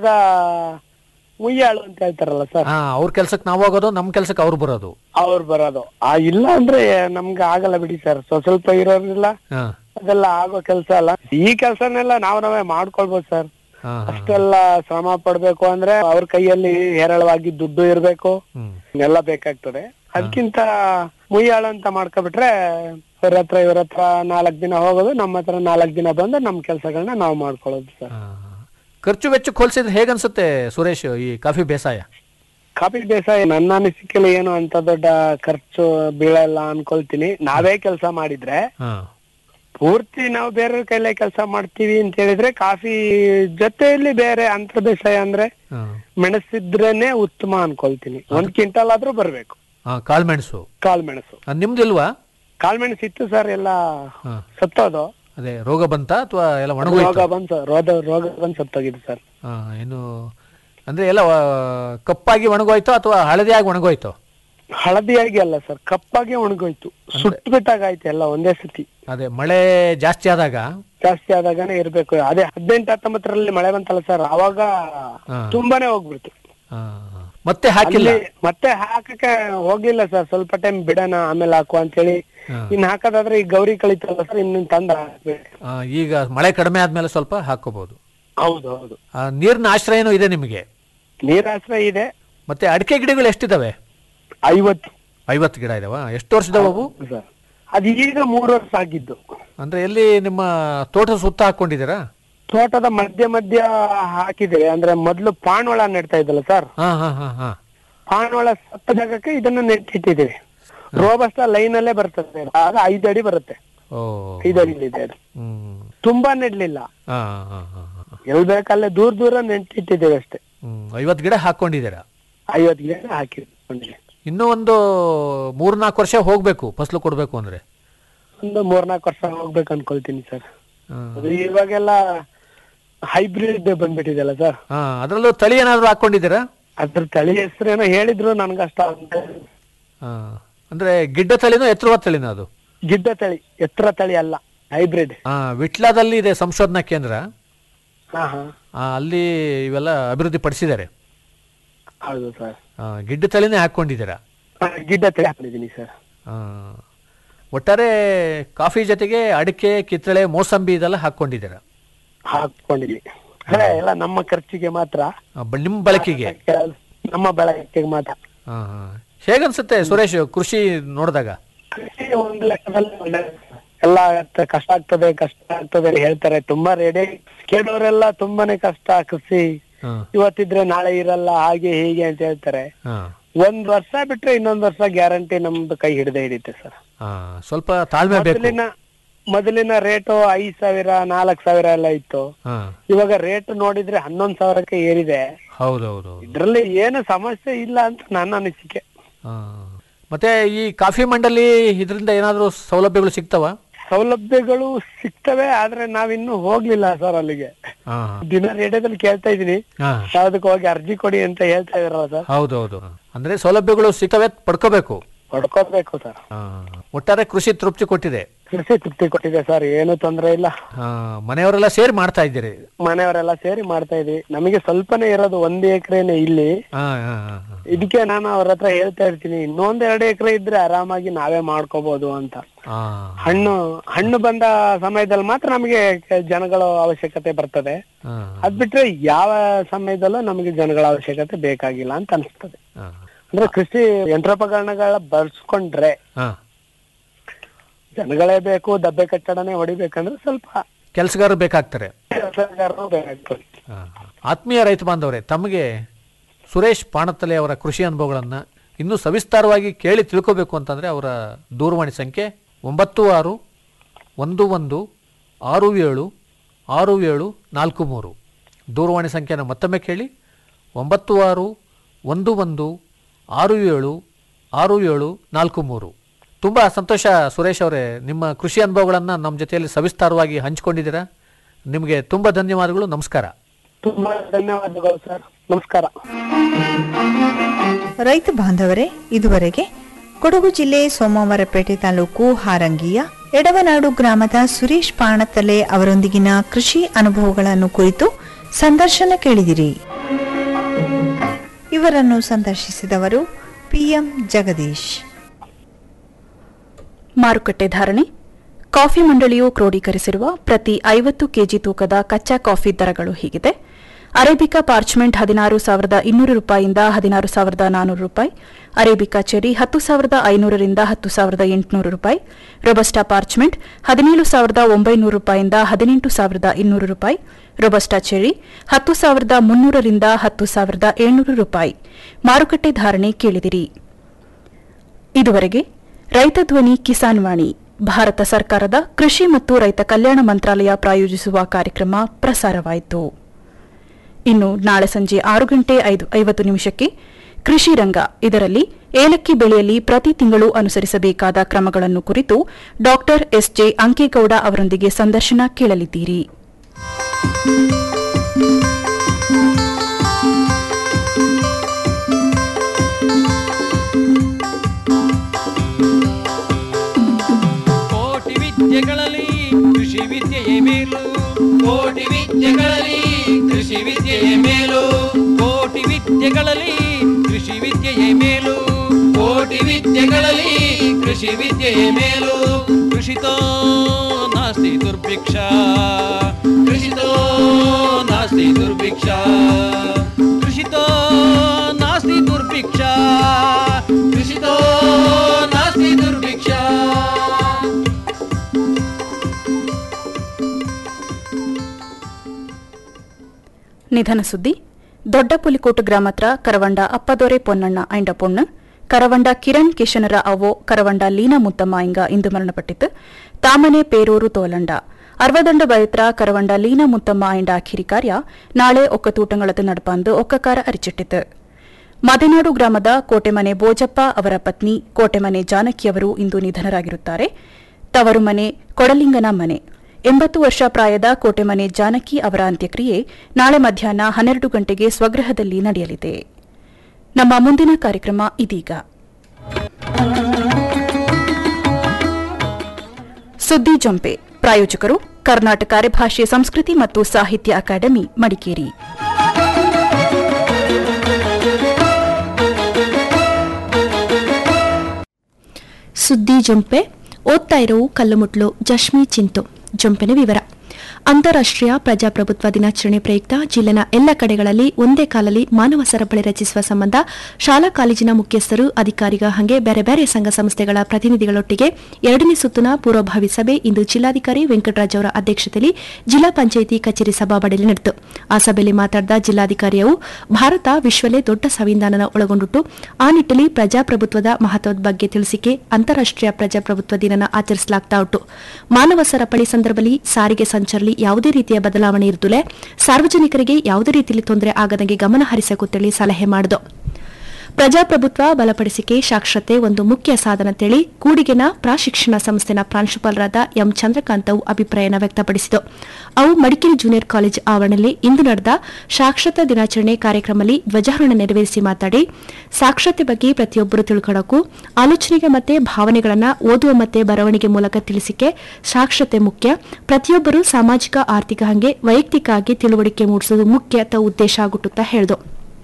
ಉಯ್ಯಾಳು ಅಂತ ಹೇಳ್ತಾರಲ್ಲ ಸರ್ ಹಾ ಅವ್ರ ಕೆಲ್ಸಕ್ಕೆ ನಾವು ಹೋಗೋದು ನಮ್ ಕೆಲ್ಸಕ್ಕೆ ಅವ್ರು ಬರೋದು ಅವ್ರು ಬರೋದು ಆ ಇಲ್ಲ ಅಂದ್ರೆ ನಮ್ಗೆ ಆಗಲ್ಲ ಬಿಡಿ ಸರ್ ಸ್ವಲ್ಪ ಸ್ವಲ್ಪ ಇರೋದಿಲ್ಲ ಹಾ ಅದೆಲ್ಲ ಆಗೋ ಕೆಲ್ಸ ಅಲ್ಲ ಈ ಕೆಲ್ಸನೆಲ್ಲ ನಾವ್ ನಾವೇ ಮಾಡ್ಕೊಳ್ಬೋದು ಸರ್ ಹಾ ಅಷ್ಟೆಲ್ಲ ಶ್ರಮ ಪಡ್ಬೇಕು ಅಂದ್ರೆ ಅವ್ರ ಕೈಯಲ್ಲಿ ಹೇರಳವಾಗಿ ದುಡ್ಡು ಇರ್ಬೇಕು ಹ್ಮ್ ಎಲ್ಲ ಬೇಕಾಗ್ತದೆ ಅದಕ್ಕಿಂತ ಮುಯ್ಯಾಳು ಅಂತ ಮಾಡ್ಕೊಬಿಟ್ರೆ ಇವ್ರ ಹತ್ರ ಇವ್ರ ಹತ್ರ ನಾಲ್ಕ್ ದಿನ ಹೋಗೋದು ನಮ್ಮ ಹತ್ರ ನಾಲ್ಕ್ ದಿನ ಬಂದು ನಮ್ ಕೆಲ್ಸಗಳನ್ನ ನಾವ್ ಮಾಡ್ಕೊಳ್ಳೋದು ಸರ್ ಖರ್ಚು ವೆಚ್ಚಕ್ಕೆ ಹೋಲಿಸಿದ್ರೆ ಹೇಗನ್ಸುತ್ತೆ ಸುರೇಶ್ ಈ ಕಾಫಿ ಬೇಸಾಯ ಕಾಫಿ ಬೇಸಾಯ ನನ್ನ ಅನಿಸಿಕೆಯಲ್ಲಿ ಏನು ಅಂತ ದೊಡ್ಡ ಖರ್ಚು ಬೀಳಲ್ಲ ಅನ್ಕೊಳ್ತೀನಿ ನಾವೇ ಕೆಲಸ ಮಾಡಿದ್ರೆ ಹಾ ಪೂರ್ತಿ ನಾವು ಬೇರೆಯವ್ರ ಕೈಲೇ ಕೆಲಸ ಮಾಡ್ತೀವಿ ಅಂತ ಹೇಳಿದ್ರೆ ಕಾಫಿ ಜೊತೆಯಲ್ಲಿ ಬೇರೆ ಅಂತರ ಬೇಸಾಯ ಅಂದ್ರೆ ಹಾ ಮೆಣಸಿದ್ರೇನೆ ಉತ್ತಮ ಅನ್ಕೊಳ್ತೀನಿ ಒಂದ್ ಕ್ವಿಂಟಲ್ ಆದ್ರೂ ಬರ್ಬೇಕು ಹಾ ಕಾಳ್ಮೆಣಸು ಕಾಲ್ ಮೆಣಸು ಆ, ನಿಮ್ದಿಲ್ವಾ ಕಾಲ್ ಮೆಣಸು ಇತ್ತು ಸರ್ ಎಲ್ಲ ಹಾ ಸತ್ತೋದು ಅದೇ ರೋಗ ಬಂತ ಅಥವಾ ಎಲ್ಲ ರೋಗ ಒಣಗೋಯ್ತು ಬಂದ್ ರೋಗ ರೋಗ ಬಂದ್ ಸತ್ತೋಗಿದೆ ಸರ್ ಹಾ ಏನು ಅಂದ್ರೆ ಎಲ್ಲ ಆ, ಕಪ್ಪಾಗಿ ಒಣಗೋಯ್ತು ಅಥವಾ ಹಳದಿಯಾಗಿ ಒಣಗೋಯ್ತು ಹಳದಿಯಾಗಿ ಅಲ್ಲ ಸರ್ ಕಪ್ಪಾಗಿ ಒಣಗೋಯ್ತು ಸುಟ್ಟು ಬಿಟ್ಟಾಗಾಯ್ತು ಎಲ್ಲ ಒಂದೇ ಸತಿ ಅದೇ ಮಳೆ ಜಾಸ್ತಿ ಆದಾಗ ಜಾಸ್ತಿ ಆದಾಗನೇ ಇರ್ಬೇಕು ಅದೇ ಹದಿನೆಂಟು ಹತ್ತೊಂಬತ್ತರಲ್ಲಿ ಮಳೆ ಬಂತಲ್ಲ ಸರ್ ಅವಾಗ ಹಾ. ತುಂಬಾನೇ ಹೋಗ್ಬಿಡ್ತು ಆ, ಮತ್ತೆ ಹಾಕಿಲ್ಲ ಅಲ್ಲಿ ಮತ್ತೆ ಹಾಕಕ್ಕೆ ಹೋಗ್ಲಿಲ್ಲ ಸರ್ ಸ್ವಲ್ಪ ಟೈಮ್ ಬಿಡೋಣ ಆಮೇಲೆ ಹಾಕುವ ಅಂತೇಳಿ ಹಾ. ಇನ್ ಹಾಕೋದಾದ್ರೆ ಈಗ ಗೌರಿ ಕಳಿತಲ್ಲ ಸರ್ ಇನ್ನು ತಂದ ಹಾಕ್ಬೇಕು ಆ, ಈಗ ಮಳೆ ಕಡಿಮೆ ಆದ್ಮೇಲೆ ಸ್ವಲ್ಪ ಹಾಕೋಬಹುದು ಹೌದು ಹೌದು ಆ, ನೀರಿನ ಆಶ್ರಯನೂ ಇದೆ ನಿಮಗೆ ನೀರಾಶ್ರಯ ಇದೆ ಮತ್ತೆ ಅಡಿಕೆ ಗಿಡಗಳು ಎಷ್ಟಿದಾವೆ ಐವತ್ತು ಐವತ್ತು ಗಿಡ ಇದಾವ ಎಷ್ಟು ವರ್ಷದವು ಅವು ಸರ್ ಅದು ಈಗ ಮೂರು ವರ್ಷ ಆಗಿದ್ದು ಅಂದ್ರೆ ಎಲ್ಲಿ ನಿಮ್ಮ ತೋಟ ಸುತ್ತ ಹಾಕೊಂಡಿದ್ದೀರಾ ತೋಟದ ಮಧ್ಯ ಮಧ್ಯ ಹಾಕಿದ್ದೇವೆ ಅಂದ್ರೆ ಮೊದ್ಲು ಪಾಣ್ವಳ ನೆಡ್ತಾ ಇದ್ದಲ್ಲ ಸರ್ ಹಾ ಹಾ ಹಾ ಹಾ ಪಾಣ್ವಳ ಸತ್ತ ಜಾಗಕ್ಕೆ ಇದನ್ನ ನೆಟ್ಟಿಟ್ಟಿದ್ದೇವೆ ರೋಬಸ್ಟ ಲೈನ್ ಅಲ್ಲೇ ಬರ್ತದೆ ಆಗ ಐದು ಅಡಿ ಬರುತ್ತೆ ಓ ಐದು ಅಡಿ ಇದೆ ಅದು ಹ್ಮ್ ತುಂಬಾ ನೆಡ್ಲಿಲ್ಲ ಹಾ ಹಾ ಹಾ ಹಾ ಎಲ್ ಬೇಕಲ್ಲೇ ದೂರ ದೂರ ನೆಟ್ಟಿಟ್ಟಿದ್ದೇವೆ ಅಷ್ಟೇ ಹ್ಮ್ ಐವತ್ತು ಗಿಡ ಹಾಕೊಂಡಿದ್ದೀರಾ ಐವತ್ತು ಗಿಡ ಹಾಕಿಕೊಂಡಿದ್ದೇವೆ ಇನ್ನೂ ಒಂದು ಮೂರ್ನಾಲ್ಕು ವರ್ಷ ಹೋಗ್ಬೇಕು ಫಸಲು ಕೊಡ್ಬೇಕು ಅಂದ್ರೆ ಒಂದು ಮೂರ್ನಾಲ್ಕು ವರ್ಷ ಹೋಗ್ಬೇಕು ಅನ್ಕೊಳ್ತೀನಿ ಸರ್ ಹಾ. ಅದು ಇವಾಗೆಲ್ಲ ಹೈಬ್ರಿಡ್ ಬಂದ್ಬಿಟ್ಟಿದೆಲ್ಲ ಸರ್ ಹಾ ಅದರಲ್ಲೂ ತಳಿ ಏನಾದ್ರು ಹಾಕೊಂಡಿದ್ದೀರಾ ಅದ್ರ ತಳಿ ಹೆಸರೇನೋ ಹೇಳಿದ್ರು ನನ್ಗಷ್ಟ ಹಾ ಅಂದ್ರೆ ಗಿಡ್ಡ ತಳಿನೋ ಎತ್ತರವಾದ ತಳಿನೋ ಅದು ಗಿಡ್ಡ ತಳಿ ಎತ್ತರ ತಳಿ ಅಲ್ಲ ಹೈಬ್ರಿಡ್ ಹಾ ವಿಟ್ಲಾದಲ್ಲಿ ಇದೆ ಸಂಶೋಧನಾ ಕೇಂದ್ರ ಹಾ ಹಾ ಆ, ಅಲ್ಲಿ ಇವೆಲ್ಲ ಅಭಿವೃದ್ಧಿ ಪಡಿಸಿದ್ದಾರೆ ಹೌದು ಸರ್ ಆ, ಗಿಡ್ಡ ತಳಿನೇ ಹಾಕೊಂಡಿದ್ದೀರಾ ಗಿಡ್ಡ ತಳಿ ಹಾಕೊಂಡಿದ್ದೀನಿ ಸರ್ ಆ, ಒಟ್ಟಾರೆ ಕಾಫಿ ಜೊತೆಗೆ ಅಡಿಕೆ ಕಿತ್ತಳೆ ಮೋಸಂಬಿ ಇದೆಲ್ಲ ಹಾಕೊಂಡಿದ್ದೀರಾ ಹಾಕೊಂಡಿದ್ವಿ ಅದೇ ಎಲ್ಲ ನಮ್ಮ ಖರ್ಚಿಗೆ ಮಾತ್ರ ಆ, ಬ- ನಿಮ್ಮ ಬಳಕೆಗೆ ನಮ್ಮ ಬಳಕೆಗೆ ಮಾತ್ರ ಹಾ ಹಾ ಹೇಗನ್ಸುತ್ತೆ ಸುರೇಶ್ ಕೃಷಿ ನೋಡಿದಾಗ ಕೃಷಿ ಒಂದು ಲೆಕ್ಕದಲ್ಲಿ ಒಳ್ಳೆ ಎಲ್ಲ ಕಷ್ಟ ಆಗ್ತದೆ ಕಷ್ಟ ಆಗ್ತದೆ ಅಂತ ಹೇಳ್ತಾರೆ ತುಂಬಾ ರೆಡಿ ಕೇಳೋರೆಲ್ಲ ತುಂಬಾನೇ ಕಷ್ಟ ಕೃಷಿ ಹಾ ಇವತ್ತಿದ್ರೆ ನಾಳೆ ಇರಲ್ಲ ಹಾಗೆ ಹೀಗೆ ಅಂತ ಹೇಳ್ತಾರೆ ಹಾ ಒಂದ್ ವರ್ಷ ಬಿಟ್ರೆ ಇನ್ನೊಂದ್ ವರ್ಷ ಗ್ಯಾರಂಟಿ ನಮ್ದು ಕೈ ಹಿಡ್ದೆ ಹಿಡಿತೆ ಸರ್ ಹಾ ಸ್ವಲ್ಪ ತಾಳ್ಮೆ ಬೇಕು ಮೊದಲಿನ ಮೊದಲಿನ ರೇಟು ಐದ್ ಸಾವಿರ ನಾಲ್ಕ್ ಸಾವಿರ ಎಲ್ಲ ಇತ್ತು ಹಾ ಇವಾಗ ರೇಟ್ ನೋಡಿದ್ರೆ ಹನ್ನೊಂದ್ ಸಾವಿರಕ್ಕೆ ಏರಿದೆ ಹೌದೌದು ಇದ್ರಲ್ಲಿ ಏನು ಸಮಸ್ಯೆ ಇಲ್ಲ ಅಂತ ನನ್ನ ಅನಿಸಿಕೆ ಹಾ. ಮತ್ತೆ ಈ ಕಾಫಿ ಮಂಡಲಿ ಇದರಿಂದ ಏನಾದರೂ ಸೌಲಭ್ಯಗಳು ಸಿಗ್ತಾವ ಸೌಲಭ್ಯಗಳು ಸಿಗ್ತವೆ ಆದ್ರೆ ನಾವಿನ್ನೂ ಹೋಗ್ಲಿಲ್ಲ ಸರ್ ಅಲ್ಲಿಗೆ ಹಾ ದಿನ ರೇಡಿಯೋದಲ್ಲಿ ಕೇಳ್ತಾ ಇದೀನಿ ಹಾ ಯಾವ್ದಕ್ಕೆ ಹೋಗಿ ಅರ್ಜಿ ಕೊಡಿ ಅಂತ ಹೇಳ್ತಾ ಇದಾರಲ್ಲ ಸರ್ ಹೌದೌದು ಅಂದ್ರೆ ಸೌಲಭ್ಯಗಳು ಸಿಗ್ತವೆ ಪಡ್ಕೋಬೇಕು ಪಡ್ಕೋಬೇಕು ಸರ್ ಹಾ. ಒಟ್ಟಾರೆ ಕೃಷಿ ತೃಪ್ತಿ ಕೊಟ್ಟಿದೆ ಕೃಷಿ ತೃಪ್ತಿ ಕೊಟ್ಟಿದೆ ಸರ್ ಏನು ತೊಂದ್ರೆ ಇಲ್ಲ ಹಾ, ಮನೆಯವರೆಲ್ಲ ಸೇರಿ ಮಾಡ್ತಾ ಇದ್ದೀರಿ ಮನೆಯವರೆಲ್ಲ ಸೇರಿ ಮಾಡ್ತಾ ಇದೀವಿ ನಮಗೆ ಸ್ವಲ್ಪನೇ ಇರೋದು ಒಂದ್ ಎಕರೆನೆ ಇಲ್ಲಿ ಹಾ, ಹಾ, ಹಾ, ಹಾ. ಇದಕ್ಕೆ ನಾನು ಅವ್ರ ಹತ್ರ ಹೇಳ್ತಾ ಇರ್ತೀನಿ ಇನ್ನೊಂದ್ ಎರಡು ಎಕರೆ ಇದ್ರೆ ಆರಾಮಾಗಿ ನಾವೇ ಮಾಡ್ಕೋಬಹುದು ಅಂತ ಹಾ. ಹಣ್ಣು ಹಣ್ಣು ಬಂದ ಸಮಯದಲ್ಲಿ ಮಾತ್ರ ನಮಗೆ ಕೆ- ಜನಗಳ ಅವಶ್ಯಕತೆ ಬರ್ತದೆ ಹಾ. ಅದ್ ಬಿಟ್ರೆ ಯಾವ ಸಮಯದಲ್ಲೂ ನಮಗೆ ಜನಗಳ ಅವಶ್ಯಕತೆ ಬೇಕಾಗಿಲ್ಲ ಅಂತ ಅನಿಸ್ತದೆ ಹಾ. ಅಂದ್ರೆ ಕೃಷಿ ಯಂತ್ರೋಪಕರಣಗಳ ಬಳಸ್ಕೊಂಡ್ರೆ ಹಾ. ಜನಗಳೇ ಬೇಕು ದಬ್ಬೆ ಕಟ್ಟಡನೇ ಹೊಡಿಬೇಕಂದ್ರೆ ಸ್ವಲ್ಪ ಕೆಲ್ಸಗಾರರು ಬೇಕಾಗ್ತಾರೆ ಕೆಲಸಗಾರರು ಬೇಕಾಗ್ತದೆ ಹಾ. ಆತ್ಮೀಯ ರೈತ ಬಾಂಧವರೇ ತಮಗೆ ಸುರೇಶ್ ಪಾಣತ್ತಲೆ ಅವರ ಕೃಷಿ ಅನುಭವಗಳನ್ನು ಇನ್ನೂ ಸವಿಸ್ತಾರವಾಗಿ ಕೇಳಿ ತಿಳ್ಕೋಬೇಕು ಅಂತಂದರೆ ಅವರ ದೂರವಾಣಿ ಸಂಖ್ಯೆ ಒಂಬತ್ತು ಆರು ಒಂದು ಒಂದು ಆರು ಏಳು ಆರು ಏಳು ನಾಲ್ಕು ಮೂರು ದೂರವಾಣಿ ಸಂಖ್ಯೆನ ಮತ್ತೊಮ್ಮೆ ಕೇಳಿ ಒಂಬತ್ತು ಆರು ಒಂದು ಒಂದು ಆರು ಏಳು ಆರು ಏಳು ನಾಲ್ಕು ಮೂರು ತುಂಬ ಸಂತೋಷ ಸುರೇಶ್ ಅವರೇ ನಿಮ್ಮ ಕೃಷಿ ಅನುಭವಗಳನ್ನು ನಮ್ಮ ಜೊತೆಯಲ್ಲಿ ಸವಿಸ್ತಾರವಾಗಿ ಹಂಚಿಕೊಂಡಿದ್ದೀರಾ ನಿಮಗೆ ತುಂಬ ಧನ್ಯವಾದಗಳು ನಮಸ್ಕಾರ ತುಂಬಾ ಧನ್ಯವಾದಗಳು ಸರ್ ನಮಸ್ಕಾರ ರೈತ ಬಾಂಧವರೇ ಇದುವರೆಗೆ ಕೊಡಗು ಜಿಲ್ಲೆ ಸೋಮವಾರಪೇಟೆ ತಾಲೂಕು ಹಾರಂಗಿಯ ಎಡವನಾಡು ಗ್ರಾಮದ ಸುರೇಶ್ ಪಾಣತಲೆ ಅವರೊಂದಿಗಿನ ಕೃಷಿ ಅನುಭವಗಳನ್ನು ಕುರಿತು ಸಂದರ್ಶನ ಕೇಳಿದಿರಿ ಇವರನ್ನು ಸಂದರ್ಶಿಸಿದವರು ಪಿಎಂ ಜಗದೀಶ್ ಮಾರುಕಟ್ಟೆ ಧಾರಣೆ ಕಾಫಿ ಮಂಡಳಿಯು ಕ್ರೋಢೀಕರಿಸಿರುವ ಪ್ರತಿ ಐವತ್ತು ಕೆಜಿ ತೂಕದ ಕಚ್ಚಾ ಕಾಫಿ ದರಗಳು ಹೀಗಿದೆ ಅರೇಬಿಕಾ ಪಾರ್ಚ್ಮೆಂಟ್ ಹದಿನಾರು ಸಾವಿರದ ಇನ್ನೂರು ರೂಪಾಯಿಯಿಂದ ಹದಿನಾರು ಸಾವಿರದ ನಾನೂರು ರೂಪಾಯಿ ಅರೇಬಿಕಾ ಚೆರಿ ಹತ್ತು ಸಾವಿರದ ಐನೂರರಿಂದ ಹತ್ತು ಸಾವಿರದ ಎಂಟುನೂರು ರೂಪಾಯಿ ರೊಬಸ್ಟಾ ಪಾರ್ಚ್ಮೆಂಟ್ ಹದಿನೇಳು ಸಾವಿರದ ಒಂಬೈನೂರು ರೂಪಾಯಿಯಿಂದ ಹದಿನೆಂಟು ಸಾವಿರದ ಇನ್ನೂರು ರೂಪಾಯಿ ರೊಬಸ್ಟಾ ಚೆರಿ ಹತ್ತು ಸಾವಿರದ ಮುನ್ನೂರರಿಂದ ಹತ್ತು ಸಾವಿರದ ಏಳ್ನೂರು ರೂಪಾಯಿ ಮಾರುಕಟ್ಟೆ ಧಾರಣೆ ಕೇಳಿದಿರಿ ಇದುವರೆಗೆ ರೈತ ಧ್ವನಿ ಕಿಸಾನ್ ವಾಣಿ ಭಾರತ ಸರ್ಕಾರದ ಕೃಷಿ ಮತ್ತು ರೈತ ಕಲ್ಯಾಣ ಮಂತ್ರಾಲಯ ಪ್ರಾಯೋಜಿಸುವ ಕಾರ್ಯಕ್ರಮ ಪ್ರಸಾರವಾಯಿತು ಇನ್ನು ನಾಳೆ ಸಂಜೆ ಆರು ಗಂಟೆ ಐದು ಐವತ್ತು ನಿಮಿಷಕ್ಕೆ ಕೃಷಿ ರಂಗ ಇದರಲ್ಲಿ ಏಲಕ್ಕಿ ಬೆಳೆಯಲ್ಲಿ ಪ್ರತಿ ತಿಂಗಳು ಅನುಸರಿಸಬೇಕಾದ ಕ್ರಮಗಳನ್ನು ಕುರಿತು ಡಾಕ್ಟರ್ ಎಸ್ಜೆ ಅಂಕೇಗೌಡ ಅವರೊಂದಿಗೆ ಸಂದರ್ಶನ ಕೇಳಲಿದ್ದೀರಿ ಕೋಟಿ ವಿದ್ಯೆಗಳಲ್ಲಿ ಕೃಷಿ ವಿದ್ಯೆಯೇ ಮೇಲು ಕೋಟಿ ವಿದ್ಯೆಗಳಲ್ಲಿ ಕೃಷಿ ವಿದ್ಯೆಯೇ ಮೇಲು ಕೋಟಿ ವಿದ್ಯೆಗಳಲ್ಲಿ ಕೃಷಿ ವಿದ್ಯೆಯೇ ಮೇಲು ಕೋಟಿ ವಿದ್ಯೆಗಳಲ್ಲಿ ಕೃಷಿ ವಿದ್ಯೆಯೇ ಮೇಲು ಕೃಷಿತೋ ನಾಸ್ತಿ ದುರ್ಭಿಕ್ಷ ಕೃಷಿತೋ ನಾಸ್ತಿ ದುರ್ಭಿಕ್ಷ ಕೃಷಿತೋ ನಾಸ್ತಿ ದುರ್ಭಿಕ್ಷ ಕೃಷಿತೋ ನಾಸ್ತಿ ದುರ್ಭಿಕ್ಷ ನಿಧನ ಸುದ್ದಿ ದೊಡ್ಡಪುಲಿಕೋಟು ಗ್ರಾಮತ್ರ ಕರವಂಡ ಅಪ್ಪದೊರೆ ಪೊನ್ನಣ್ಣ ಐಂಡ ಪೊಣ್ಣು ಕರವಂಡ ಕಿರಣ್ ಕಿಶನರ ಅವೋ ಕರವಂಡ ಲೀನಾ ಮುತ್ತಮ್ಮ ಇಂಗ ಇಂದು ಮರಣಪಟ್ಟಿತು ತಾಮನೆ ಪೇರೂರು ತೋಲಂಡ ಅರ್ವದಂಡ ಬಯತ್ರ ಕರವಂಡ ಲೀನಾ ಮುತ್ತಮ್ಮ ಐಂಡ ಅಖಿರಿ ಕಾರ್ಯ ನಾಳೆ ಒಕ್ಕತೂಟಂಗಳದು ನಡಪಂದು ಒಕ್ಕಕಾರ ಅರಿಚಿಟ್ಟಿತು ಮದೆನಾಡು ಗ್ರಾಮದ ಕೋಟೆಮನೆ ಬೋಜಪ್ಪ ಅವರ ಪತ್ನಿ ಕೋಟೆಮನೆ ಜಾನಕಿಯವರು ಇಂದು ನಿಧನರಾಗಿರುತ್ತಾರೆ ತವರು ಮನೆ ಕೊಡಲಿಂಗನ ಮನೆ ಎಂಬತ್ತು ವರ್ಷ ಪ್ರಾಯದ ಕೋಟೆಮನೆ ಜಾನಕಿ ಅವರ ಅಂತ್ಯಕ್ರಿಯೆ ನಾಳೆ ಮಧ್ಯಾಹ್ನ ಹನ್ನೆರಡು ಗಂಟೆಗೆ ಸ್ವಗೃಹದಲ್ಲಿ ನಡೆಯಲಿದೆ ನಮ್ಮ ಮುಂದಿನ ಕಾರ್ಯಕ್ರಮ ಇದೀಗ ಸುದ್ದಿ ಜೊಂಪೆ ಪ್ರಾಯೋಜಕರು ಕರ್ನಾಟಕ ಅರೆಭಾಷೆ ಸಂಸ್ಕೃತಿ ಮತ್ತು ಸಾಹಿತ್ಯ ಅಕಾಡೆಮಿ ಮಡಿಕೇರಿ ಸುದ್ದಿ ಜೊಂಪೆ ಓದ್ತಾ ಇರೋ ಕಲ್ಲುಮುಟ್ಲು ಜಶ್ಮಿ ಚಿಂತು ಜೊಂಪೆನ ವಿವರ ಅಂತಾರಾಷ್ಟ್ರೀಯ ಪ್ರಜಾಪ್ರಭುತ್ವ ದಿನಾಚರಣೆ ಪ್ರಯುಕ್ತ ಜಿಲ್ಲೆನ ಎಲ್ಲ ಕಡೆಗಳಲ್ಲಿ ಒಂದೇ ಕಾಲಲ್ಲಿ ಮಾನವ ಸರಪಳಿ ರಚಿಸುವ ಸಂಬಂಧ ಶಾಲಾ ಕಾಲೇಜಿನ ಮುಖ್ಯಸ್ಥರು ಅಧಿಕಾರಿಗ ಹಾಗೆ ಬೇರೆ ಬೇರೆ ಸಂಘ ಸಂಸ್ಥೆಗಳ ಪ್ರತಿನಿಧಿಗಳೊಟ್ಟಿಗೆ ಎರಡನೇ ಸುತ್ತಿನ ಪೂರ್ವಭಾವಿ ಸಭೆ ಇಂದು ಜಿಲ್ಲಾಧಿಕಾರಿ ವೆಂಕಟರಾಜ್ ಅವರ ಅಧ್ಯಕ್ಷತೆಯಲ್ಲಿ ಜಿಲ್ಲಾ ಪಂಚಾಯಿತಿ ಕಚೇರಿ ಸಭಾಬಡಿಯಲ್ಲಿ ನಡೆಯಿತು ಆ ಸಭೆಯಲ್ಲಿ ಮಾತನಾಡಿದ ಜಿಲ್ಲಾಧಿಕಾರಿಯು ಭಾರತ ವಿಶ್ವಲೇ ದೊಡ್ಡ ಸಂವಿಧಾನನ ಒಳಗೊಂಡಿಟ್ಟು ಆ ನಿಟ್ಟಿನಲ್ಲಿ ಪ್ರಜಾಪ್ರಭುತ್ವದ ಮಹತ್ವದ ಬಗ್ಗೆ ತಿಳಿಸಿಕೆ ಅಂತಾರಾಷ್ಟ್ರೀಯ ಪ್ರಜಾಪ್ರಭುತ್ವ ದಿನನ ಆಚರಿಸಲಾಗ್ತಾ ಉಂಟು ಮಾನವ ಸರಪಳಿ ಸಂದರ್ಭದಲ್ಲಿ ಸಾರಿಗೆ ಸಂಚಾರದಲ್ಲಿ ಯಾವುದೇ ರೀತಿಯ ಬದಲಾವಣೆ ಇರುತ್ತಲೇ ಸಾರ್ವಜನಿಕರಿಗೆ ಯಾವುದೇ ರೀತಿಯಲ್ಲಿ ತೊಂದರೆ ಆಗದಂಗೆ ಗಮನ ಹರಿಸಕುತ್ತೇಳಿ ಸಲಹೆ ಮಾಡಿದು ಪ್ರಜಾಪ್ರಭುತ್ವ ಬಲಪಡಿಸಿಕೆ ಸಾಕ್ಷರತೆ ಒಂದು ಮುಖ್ಯ ಸಾಧನ ತಿಳಿ ಕೂಡಿಗೆನ ಪ್ರಾಶಿಕ್ಷಣ ಸಂಸ್ಥೆನ ಪ್ರಾಂಶುಪಾಲರಾದ ಎಂ ಚಂದ್ರಕಾಂತ್ ಅವು ಅಭಿಪ್ರಾಯನ ವ್ಯಕ್ತಪಡಿಸಿತು ಅವು ಮಡಿಕೇರಿ ಜೂನಿಯರ್ ಕಾಲೇಜ್ ಆವರಣದಲ್ಲಿ ಇಂದು ನಡೆದ ಸಾಕ್ಷರತಾ ದಿನಾಚರಣೆ ಕಾರ್ಯಕ್ರಮದಲ್ಲಿ ಧ್ವಜಾರೋಹಣ ನೆರವೇರಿಸಿ ಮಾತನಾಡಿ ಸಾಕ್ಷರತೆ ಬಗ್ಗೆ ಪ್ರತಿಯೊಬ್ಬರು ತಿಳ್ಕೊಳ್ಳೋಕು ಆಲೋಚನೆಗೆ ಮತ್ತೆ ಭಾವನೆಗಳನ್ನ ಓದುವ ಮತ್ತೆ ಬರವಣಿಗೆ ಮೂಲಕ ತಿಳಿಸಿಕೆ ಸಾಕ್ಷರತೆ ಮುಖ್ಯ ಪ್ರತಿಯೊಬ್ಬರು ಸಾಮಾಜಿಕ ಆರ್ಥಿಕ ಹಂಗೆ ವೈಯಕ್ತಿಕ ಆಗಿ ತಿಳುವಳಿಕೆ ಮೂಡಿಸುವುದು ಮುಖ್ಯ ತ ಉದ್ದೇಶ ಆಗುಟ್ಟುತ್ತಾ ಹೇಳಿದು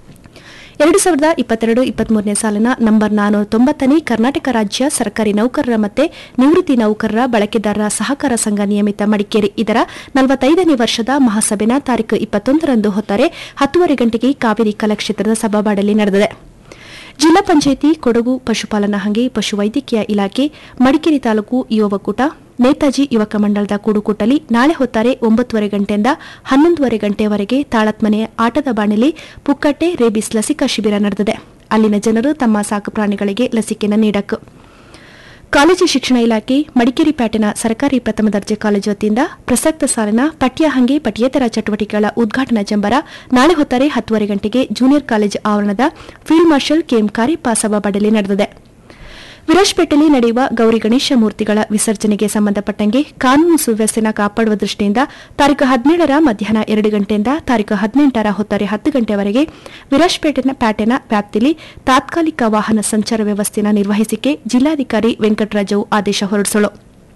ಎರಡು ಸಾವಿರದ ಇಪ್ಪತ್ತೆರಡು ಇಪ್ಪತ್ಮೂರನೇ ಸಾಲಿನ ನಂಬರ್ ನಾನೂರ ತೊಂಬತ್ತನೇ ಕರ್ನಾಟಕ ರಾಜ್ಯ ಸರ್ಕಾರಿ ನೌಕರರ ಮತ್ತೆ ನಿವೃತ್ತಿ ನೌಕರರ ಬಳಕೆದಾರರ ಸಹಕಾರ ಸಂಘ ನಿಯಮಿತ ಮಡಿಕೇರಿ ಇದರ ನಲವತ್ತೈದನೇ ವರ್ಷದ ಮಹಾಸಭೆನ ತಾರೀಕು ಇಪ್ಪತ್ತೊಂದರಂದು ಹೊತ್ತಾರೆ ಹತ್ತುವರೆ ಗಂಟೆಗೆ ಕಾವೇರಿ ಕಲಾಕ್ಷೇತ್ರದ ಸಭಾಬಾಡಲ್ಲಿ ನಡೆದಿದೆ ಜಿಲ್ಲಾ ಪಂಚಾಯಿತಿ ಕೊಡಗು ಪಶುಪಾಲನಾ ಹಂಗೆ ಪಶುವೈದ್ಯಕೀಯ ಇಲಾಖೆ ಮಡಿಕೇರಿ ತಾಲೂಕು ಯುವ ಒಕ್ಕೂಟ ನೇತಾಜಿ ಯುವಕ ಮಂಡಳದ ಕೂಡುಕೂಟಲಿ ನಾಳೆ ಹೊತ್ತಾರೆ ಒಂಬತ್ತುವರೆ ಗಂಟೆಯಿಂದ ಹನ್ನೊಂದುವರೆ ಗಂಟೆಯವರೆಗೆ ತಾಳತ್ಮನೆ ಆಟದ ಬಾಣಿಲಿ ಪುಕ್ಕಟ್ಟೆ ರೇಬಿಸ್ ಲಸಿಕಾ ಶಿಬಿರ ನಡೆದಿದೆ ಅಲ್ಲಿನ ಜನರು ತಮ್ಮ ಸಾಕು ಪ್ರಾಣಿಗಳಿಗೆ ಲಸಿಕೆಯನ್ನು ನೀಡಕ್ಕೆ ಕಾಲೇಜು ಶಿಕ್ಷಣ ಇಲಾಖೆ ಮಡಿಕೇರಿ ಪ್ಯಾಟಿನ ಸರ್ಕಾರಿ ಪ್ರಥಮ ದರ್ಜೆ ಕಾಲೇಜು ವತಿಯಿಂದ ಪ್ರಸಕ್ತ ಸಾಲಿನ ಪಠ್ಯ ಹಂಗೆ ಪಠ್ಯೇತರ ಚಟುವಟಿಕೆಗಳ ಉದ್ಘಾಟನಾ ಜಂಬರ ನಾಳೆ ಹೊತ್ತಾರೆ ಹತ್ತುವರೆ ಗಂಟೆಗೆ ಜೂನಿಯರ್ ಕಾಲೇಜು ಆವರಣದ ಫೀಲ್ಡ್ ಮಾರ್ಷಲ್ ಕೆಎಂ ಕಾರಿಪ್ಪ ಸಭಾಬಡಲಿ ನಡೆದಿದೆ ವಿರಾಜ್ಪೇಟೆಯಲ್ಲಿ ನಡೆಯುವ ಗೌರಿ ಗಣೇಶ ಮೂರ್ತಿಗಳ ವಿಸರ್ಜನೆಗೆ ಸಂಬಂಧಪಟ್ಟಂಗೆ ಕಾನೂನು ಸುವ್ಯವಸ್ಥೆನ ಕಾಪಾಡುವ ದೃಷ್ಟಿಯಿಂದ ತಾರೀಕು ಹದಿನೇಳರ ಮಧ್ಯಾಹ್ನ ಎರಡು ಗಂಟೆಯಿಂದ ತಾರೀಕು ಹದಿನೆಂಟರ ಹೊತ್ತಾರೆ ಹತ್ತು ಗಂಟೆವರೆಗೆ ವಿರಾಜ್ಪೇಟೆನ ಪ್ಯಾಟೆನ ವ್ಯಾಪ್ತಿಯಲ್ಲಿ ತಾತ್ಕಾಲಿಕ ವಾಹನ ಸಂಚಾರ ವ್ಯವಸ್ಥೆಯನ್ನು ನಿರ್ವಹಿಸಿಕೆ ಜಿಲ್ಲಾಧಿಕಾರಿ ವೆಂಕಟರಾಜು ಆದೇಶ ಹೊರಡಿಸಲು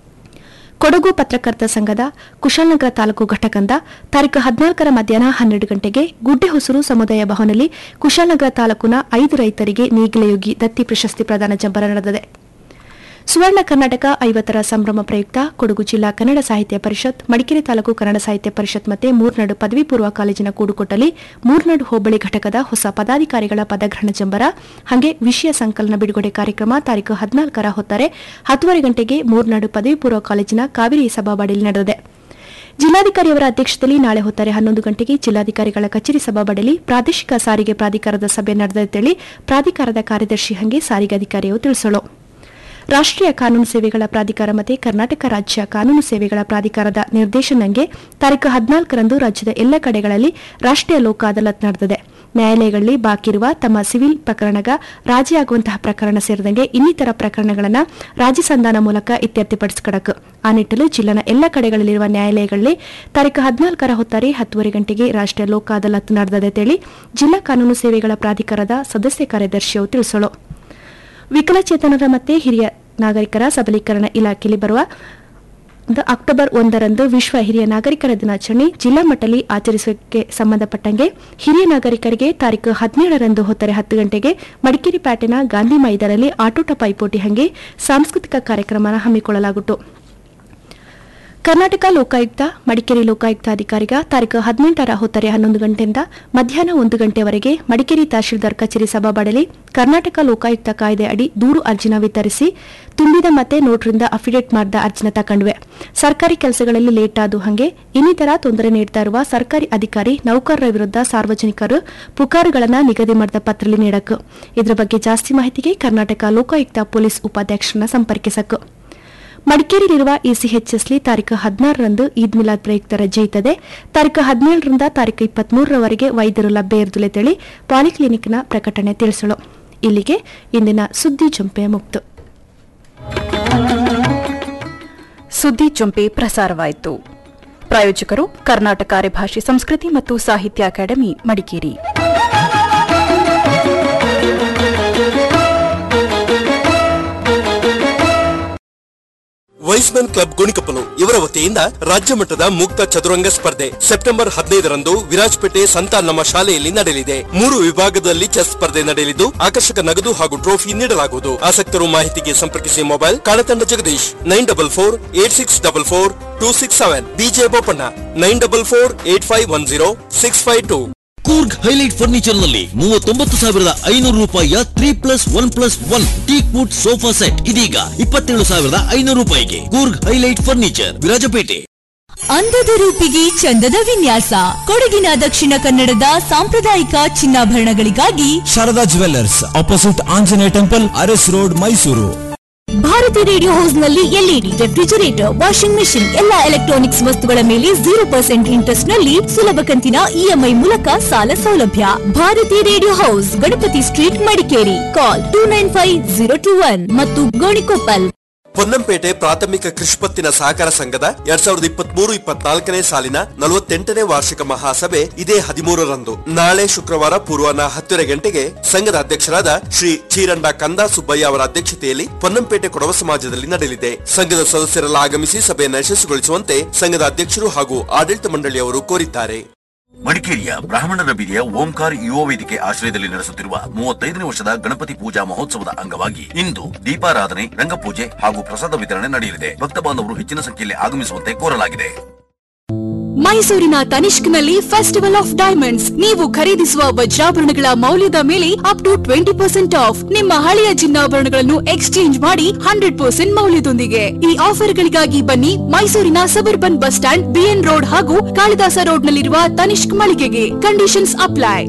ಕೊಡಗು ಪತ್ರಕರ್ತ ಸಂಘದ ಕುಶಾಲನಗರ ತಾಲೂಕು ಘಟಕದಿಂದ ತಾರೀಕು ಹದಿನಾಲ್ಕರ ಮಧ್ಯಾಹ್ನ ಹನ್ನೆರಡು ಗಂಟೆಗೆ ಗುಡ್ಡೆಹೊಸೂರು ಸಮುದಾಯ ಭವನದಲ್ಲಿ ಕುಶಾಲನಗರ ತಾಲೂಕಿನ ಐದು ರೈತರಿಗೆ ನೇಗಿಲಯೋಗಿ ದತ್ತಿ ಪ್ರಶಸ್ತಿ ಪ್ರದಾನ ಜಂಬರ ನಡೆದಿದೆ ಸುವರ್ಣ ಕರ್ನಾಟಕ ಐವತ್ತರ ಸಂಭ್ರಮ ಪ್ರಯುಕ್ತ ಕೊಡಗು ಜಿಲ್ಲಾ ಕನ್ನಡ ಸಾಹಿತ್ಯ ಪರಿಷತ್ ಮಡಿಕೇರಿ ತಾಲೂಕು ಕನ್ನಡ ಸಾಹಿತ್ಯ ಪರಿಷತ್ ಮತ್ತು ಮೂರ್ನಾಡು ಪದವಿ ಪೂರ್ವ ಕಾಲೇಜಿನ ಕೂಡುಕೊಟ್ಟಲ್ಲಿ ಮೂರ್ನಾಡು ಹೋಬಳಿ ಘಟಕದ ಹೊಸ ಪದಾಧಿಕಾರಿಗಳ ಪದಗ್ರಹಣ ಜಂಬರ ಹಾಗೆ ವಿಷಯ ಸಂಕಲನ ಬಿಡುಗಡೆ ಕಾರ್ಯಕ್ರಮ ತಾರೀಕು ಹದಿನಾಲ್ಕರ ಹೊತ್ತಾರೆ ಹತ್ತುವರೆ ಗಂಟೆಗೆ ಮೂರ್ನಾಡು ಪದವಿ ಪೂರ್ವ ಕಾಲೇಜಿನ ಕಾವೇರಿ ಸಭಾಬಾಡಿಯಲ್ಲಿ ನಡೆದಿದೆ ಜಿಲ್ಲಾಧಿಕಾರಿಯವರ ಅಧ್ಯಕ್ಷತೆಯಲ್ಲಿ ನಾಳೆ ಹೊತ್ತಾರೆ ಹನ್ನೊಂದು ಗಂಟೆಗೆ ಜಿಲ್ಲಾಧಿಕಾರಿಗಳ ಕಚೇರಿ ಸಭಾಬಡಲಿ ಪ್ರಾದೇಶಿಕ ಸಾರಿಗೆ ಪ್ರಾಧಿಕಾರದ ಸಭೆ ನಡೆದಂತೇಳಿ ಪ್ರಾಧಿಕಾರದ ಕಾರ್ಯದರ್ಶಿ ಹಂಗೆ ಸಾರಿಗೆ ಅಧಿಕಾರಿಯು ತಿಳಿಸಲು ರಾಷ್ಟ್ರೀಯ ಕಾನೂನು ಸೇವೆಗಳ ಪ್ರಾಧಿಕಾರ ಮತ್ತು ಕರ್ನಾಟಕ ರಾಜ್ಯ ಕಾನೂನು ಸೇವೆಗಳ ಪ್ರಾಧಿಕಾರದ ನಿರ್ದೇಶನಂಗೆ ತಾರೀಕು ಹದಿನಾಲ್ಕರಂದು ರಾಜ್ಯದ ಎಲ್ಲ ಕಡೆಗಳಲ್ಲಿ ರಾಷ್ಟ್ರೀಯ ಲೋಕ ಅದಾಲತ್ ನಡೆದಿದೆ ನ್ಯಾಯಾಲಯಗಳಲ್ಲಿ ಬಾಕಿ ಇರುವ ತಮ್ಮ ಸಿವಿಲ್ ಪ್ರಕರಣಗ ರಾಜಿಯಾಗುವಂತಹ ಪ್ರಕರಣ ಸೇರಿದಂಗೆ ಇನ್ನಿತರ ಪ್ರಕರಣಗಳನ್ನು ರಾಜಿ ಸಂಧಾನ ಮೂಲಕ ಇತ್ಯರ್ಥಪಡಿಸಿಕೊಡಕು ಆ ನಿಟ್ಟಲ್ಲಿ ಜಿಲ್ಲೆನ ಎಲ್ಲ ಕಡೆಗಳಲ್ಲಿರುವ ನ್ಯಾಯಾಲಯಗಳಲ್ಲಿ ತಾರೀಕು ಹದಿನಾಲ್ಕರ ಹೊತ್ತಾರೆ ಹತ್ತುವರೆ ಗಂಟೆಗೆ ರಾಷ್ಟ್ರೀಯ ಲೋಕ ಅದಾಲತ್ ನಡೆದಿದೆ ಅಂತೇಳಿ ಜಿಲ್ಲಾ ಕಾನೂನು ಸೇವೆಗಳ ಪ್ರಾಧಿಕಾರದ ಸದಸ್ಯ ಕಾರ್ಯದರ್ಶಿಯು ತಿಳಿಸಲು ವಿಕಲಚೇತನರ ಮತ್ತು ಹಿರಿಯ ನಾಗರಿಕರ ಸಬಲೀಕರಣ ಇಲಾಖೆಯಲ್ಲಿ ಬರುವ ದ- ಅಕ್ಟೋಬರ್ ಒಂದರಂದು ವಿಶ್ವ ಹಿರಿಯ ನಾಗರಿಕರ ದಿನಾಚರಣೆ ಜಿಲ್ಲಾ ಮಟ್ಟದಲ್ಲಿ ಆಚರಿಸುವುದಕ್ಕೆ ಸಂಬಂಧಪಟ್ಟಂಗೆ ಹಿರಿಯ ನಾಗರಿಕರಿಗೆ ತಾರೀಕು ಹದಿನೇಳರಂದು ಹೊತ್ತರೆ ಹತ್ತು ಗಂಟೆಗೆ ಮಡಿಕೇರಿ ಪ್ಯಾಟಿನ ಗಾಂಧಿ ಮೈದಾನಲ್ಲಿ ಆಟೋಟ ಪೈಪೋಟಿ ಹಂಗೆ ಸಾಂಸ್ಕೃತಿಕ ಕಾರ್ಯಕ್ರಮನ ಹಮ್ಮಿಕೊಳ್ಳಲಾಗುತ್ತು ಕರ್ನಾಟಕ ಲೋಕಾಯುಕ್ತ ಮಡಿಕೇರಿ ಲೋಕಾಯುಕ್ತ ಅಧಿಕಾರಿಗ ತಾರೀಕು ಹದಿನೆಂಟರ ಹೊತ್ತರೆ ಹನ್ನೊಂದು ಗಂಟೆಯಿಂದ ಮಧ್ಯಾಹ್ನ ಒಂದು ಗಂಟೆವರೆಗೆ ಮಡಿಕೇರಿ ತಹಶೀಲ್ದಾರ್ ಕಚೇರಿ ಸಭಾಬಡಲಿ ಕರ್ನಾಟಕ ಲೋಕಾಯುಕ್ತ ಕಾಯ್ದೆ ಅಡಿ ದೂರು ಅರ್ಜಿನ ವಿತರಿಸಿ ತುಂಬಿದ ಮತ್ತೆ ನೋಟ್ರಿಂದ ಅಫಿಡೇಟ್ ಮಾಡಿದ ಅರ್ಜಿನ ತಕೊಂಡ್ವೆ ಸರ್ಕಾರಿ ಕೆಲಸಗಳಲ್ಲಿ ಲೇಟ್ ಆದು ಹಂಗೆ ಇನ್ನಿತರ ತೊಂದರೆ ನೀಡ್ತಾ ಇರುವ ಸರ್ಕಾರಿ ಅಧಿಕಾರಿ ನೌಕರರ ವಿರುದ್ಧ ಸಾರ್ವಜನಿಕರು ಪುಕಾರುಗಳನ್ನು ನಿಗದಿ ಮಾಡಿದ ಪತ್ರದಲ್ಲಿ ನೀಡಕ್ಕೆ ಇದರ ಬಗ್ಗೆ ಜಾಸ್ತಿ ಮಾಹಿತಿಗೆ ಕರ್ನಾಟಕ ಲೋಕಾಯುಕ್ತ ಪೊಲೀಸ್ ಉಪಾಧ್ಯಕ್ಷರನ್ನ ಸಂಪರ್ಕಿಸಕ್ಕೆ ಮಡಿಕೇರಿಯಲ್ಲಿರುವ ಇಸಿಎಚ್ಎಸ್ಲಿ ತಾರೀಕು ಹದಿನಾರರಂದು ಈದ್ ಮಿಲಾದ್ ಪ್ರಯುಕ್ತ ರಜೆ ಇದ್ದದೆ ತಾರೀಕು ಹದಿನೇಳರಿಂದ ತಾರೀಕು ಇಪ್ಪತ್ಮೂರರವರೆಗೆ ವೈದ್ಯರು ಲಭ್ಯ ಇರುತ್ತಲೇ ತಿಳಿ ಪಾಲಿಕ್ಲಿನಿಕ್ನ ಪ್ರಕಟಣೆ ತಿಳಿಸಲು ಇಲ್ಲಿಗೆ ಇಂದಿನ ಸುದ್ದಿ ಜಂಪೆ ಮುಕ್ತು ಸುದ್ದಿ ಜೊಂಪೆ ಪ್ರಸಾರವಾಯಿತು ಪ್ರಾಯೋಜಕರು ಕರ್ನಾಟಕ ಅರೆಭಾಷೆ ಸಂಸ್ಕೃತಿ ಮತ್ತು ಸಾಹಿತ್ಯ academy Madikeri Y Y's Men club Gonikoppal ಇವರ ವತಿಯಿಂದ ರಾಜ್ಯ ಮಟ್ಟದ ಮುಕ್ತ ಚದುರಂಗ ಸ್ಪರ್ಧೆ ಸೆಪ್ಟೆಂಬರ್ ಹದಿನೈದರಂದು ವಿರಾಜಪೇಟೆ ಸಂತಾನಮ್ಮ ಶಾಲೆಯಲ್ಲಿ ನಡೆಯಲಿದೆ ಮೂರು ವಿಭಾಗದಲ್ಲಿ ಚೆಸ್ ಸ್ಪರ್ಧೆ ನಡೆಯಲಿದ್ದು ಆಕರ್ಷಕ ನಗದು ಹಾಗೂ ಟ್ರೋಫಿ ನೀಡಲಾಗುವುದು ಆಸಕ್ತರು ಮಾಹಿತಿಗೆ ಸಂಪರ್ಕಿಸಿ mobile Kalathanda Jagadish nine double four eight six double four two six seven B J Bopanna nine double four eight five one zero six five two Coorg highlight furniture ನಲ್ಲಿ ಮೂವತ್ತೊಂಬತ್ತು ಸಾವಿರದ ಐನೂರು ರೂಪಾಯಿಯ three plus one plus one teak wood sofa set ಇದೀಗ ಇಪ್ಪತ್ತೇಳು ಸಾವಿರದ ಐನೂರು ರೂಪಾಯಿಗೆ ಕೂರ್ಗ್ ಹೈಲೈಟ್ ಫರ್ನಿಚರ್ ವಿರಾಜಪೇಟೆ ಅಂದದ ರೂಪಿಗೆ ಚಂದದ ವಿನ್ಯಾಸ ಕೊಡಗಿನ ದಕ್ಷಿಣ ಕನ್ನಡದ ಸಾಂಪ್ರದಾಯಿಕ ಚಿನ್ನಾಭರಣಗಳಿಗಾಗಿ Sharada jewellers opposite Anjaneya temple Aras road Mysuru Bharati radio house ನಲ್ಲಿ ಎಲ್ಇಡಿ ರೆಫ್ರಿಜರೇಟರ್ ವಾಷಿಂಗ್ ಮೆಷಿನ್ ಎಲ್ಲಾ ಎಲೆಕ್ಟ್ರಾನಿಕ್ಸ್ ವಸ್ತುಗಳ ಮೇಲೆ ಜೀರೋ ಪರ್ಸೆಂಟ್ ಇಂಟ್ರೆಸ್ಟ್ ನಲ್ಲಿ ಸುಲಭ ಕಂತಿನ ಇಎಂಐ ಮೂಲಕ ಸಾಲ ಸೌಲಭ್ಯ Bharati radio house Ganapati street Madikeri call two nine five zero two one ಮತ್ತು ಗೋಣಿಕೊಪ್ಪಲ್ ಪೊನ್ನಂಪೇಟೆ ಪ್ರಾಥಮಿಕ ಕೃಷಿ ಪತ್ತಿನ ಸಹಕಾರ ಸಂಘದ ಎರಡ್ ಸಾವಿರದ ಇಪ್ಪತ್ತ್ ಮೂರು ಇಪ್ಪತ್ನಾಲ್ಕನೇ ಸಾಲಿನ ನಲವತ್ತೆಂಟನೇ ವಾರ್ಷಿಕ ಮಹಾಸಭೆ ಇದೇ ಹದಿಮೂರರಂದು ನಾಳೆ ಶುಕ್ರವಾರ ಪೂರ್ವಾಹ್ನ ಹತ್ತುವರೆ ಗಂಟೆಗೆ ಸಂಘದ ಅಧ್ಯಕ್ಷರಾದ ಶ್ರೀ ಚೀರಂಡ ಕಂದಾ ಸುಬ್ಬಯ್ಯ ಅವರ ಅಧ್ಯಕ್ಷತೆಯಲ್ಲಿ ಪೊನ್ನಂಪೇಟೆ ಕೊಡವ ಸಮಾಜದಲ್ಲಿ ನಡೆಯಲಿದೆ ಸಂಘದ ಸದಸ್ಯರೆಲ್ಲ ಆಗಮಿಸಿ ಸಭೆಯನ್ನು ಯಶಸ್ಸುಗೊಳಿಸುವಂತೆ ಸಂಘದ ಅಧ್ಯಕ್ಷರು ಹಾಗೂ ಆಡಳಿತ ಮಂಡಳಿಯವರು ಕೋರಿದ್ದಾರೆ ಮಡಿಕೇರಿಯ ಬ್ರಾಹ್ಮಣರ ಬೀದಿಯ ಓಂಕಾರ್ ಯುವ ವೇದಿಕೆ ಆಶ್ರಯದಲ್ಲಿ ನಡೆಸುತ್ತಿರುವ ಮೂವತ್ತೈದನೇ ವರ್ಷದ ಗಣಪತಿ ಪೂಜಾ ಮಹೋತ್ಸವದ ಅಂಗವಾಗಿ ಇಂದು ದೀಪಾರಾಧನೆ ರಂಗಪೂಜೆ ಹಾಗೂ ಪ್ರಸಾದ ವಿತರಣೆ ನಡೆಯಲಿದೆ ಭಕ್ತ ಬಾಂಧವರು ಹೆಚ್ಚಿನ ಸಂಖ್ಯೆಯಲ್ಲಿ ಆಗಮಿಸುವಂತೆ ಕೋರಲಾಗಿದೆ ಮೈಸೂರಿನ ತನಿಷ್ಕ್ನಲ್ಲಿ ಫೆಸ್ಟಿವಲ್ ಆಫ್ ಡೈಮಂಡ್ಸ್ ನೀವು ಖರೀದಿಸುವ ವಜ್ರಾಭರಣಗಳ ಮೌಲ್ಯದ ಮೇಲೆ up to twenty percent off ನಿಮ್ಮ ಹಳೆಯ ಚಿನ್ನಾಭರಣಗಳನ್ನು ಎಕ್ಸ್ಚೇಂಜ್ ಮಾಡಿ ಹಂಡ್ರೆಡ್ ಪರ್ಸೆಂಟ್ ಮೌಲ್ಯದೊಂದಿಗೆ ಈ ಆಫರ್ಗಳಿಗಾಗಿ ಬನ್ನಿ ಮೈಸೂರಿನ suburban bus stand B N road ಹಾಗೂ ಕಾಳಿದಾಸ ರೋಡ್ನಲ್ಲಿರುವ ತನಿಷ್ಕ್ ಮಳಿಗೆಗೆ ಕಂಡೀಷನ್ಸ್ ಅಪ್ಲೈ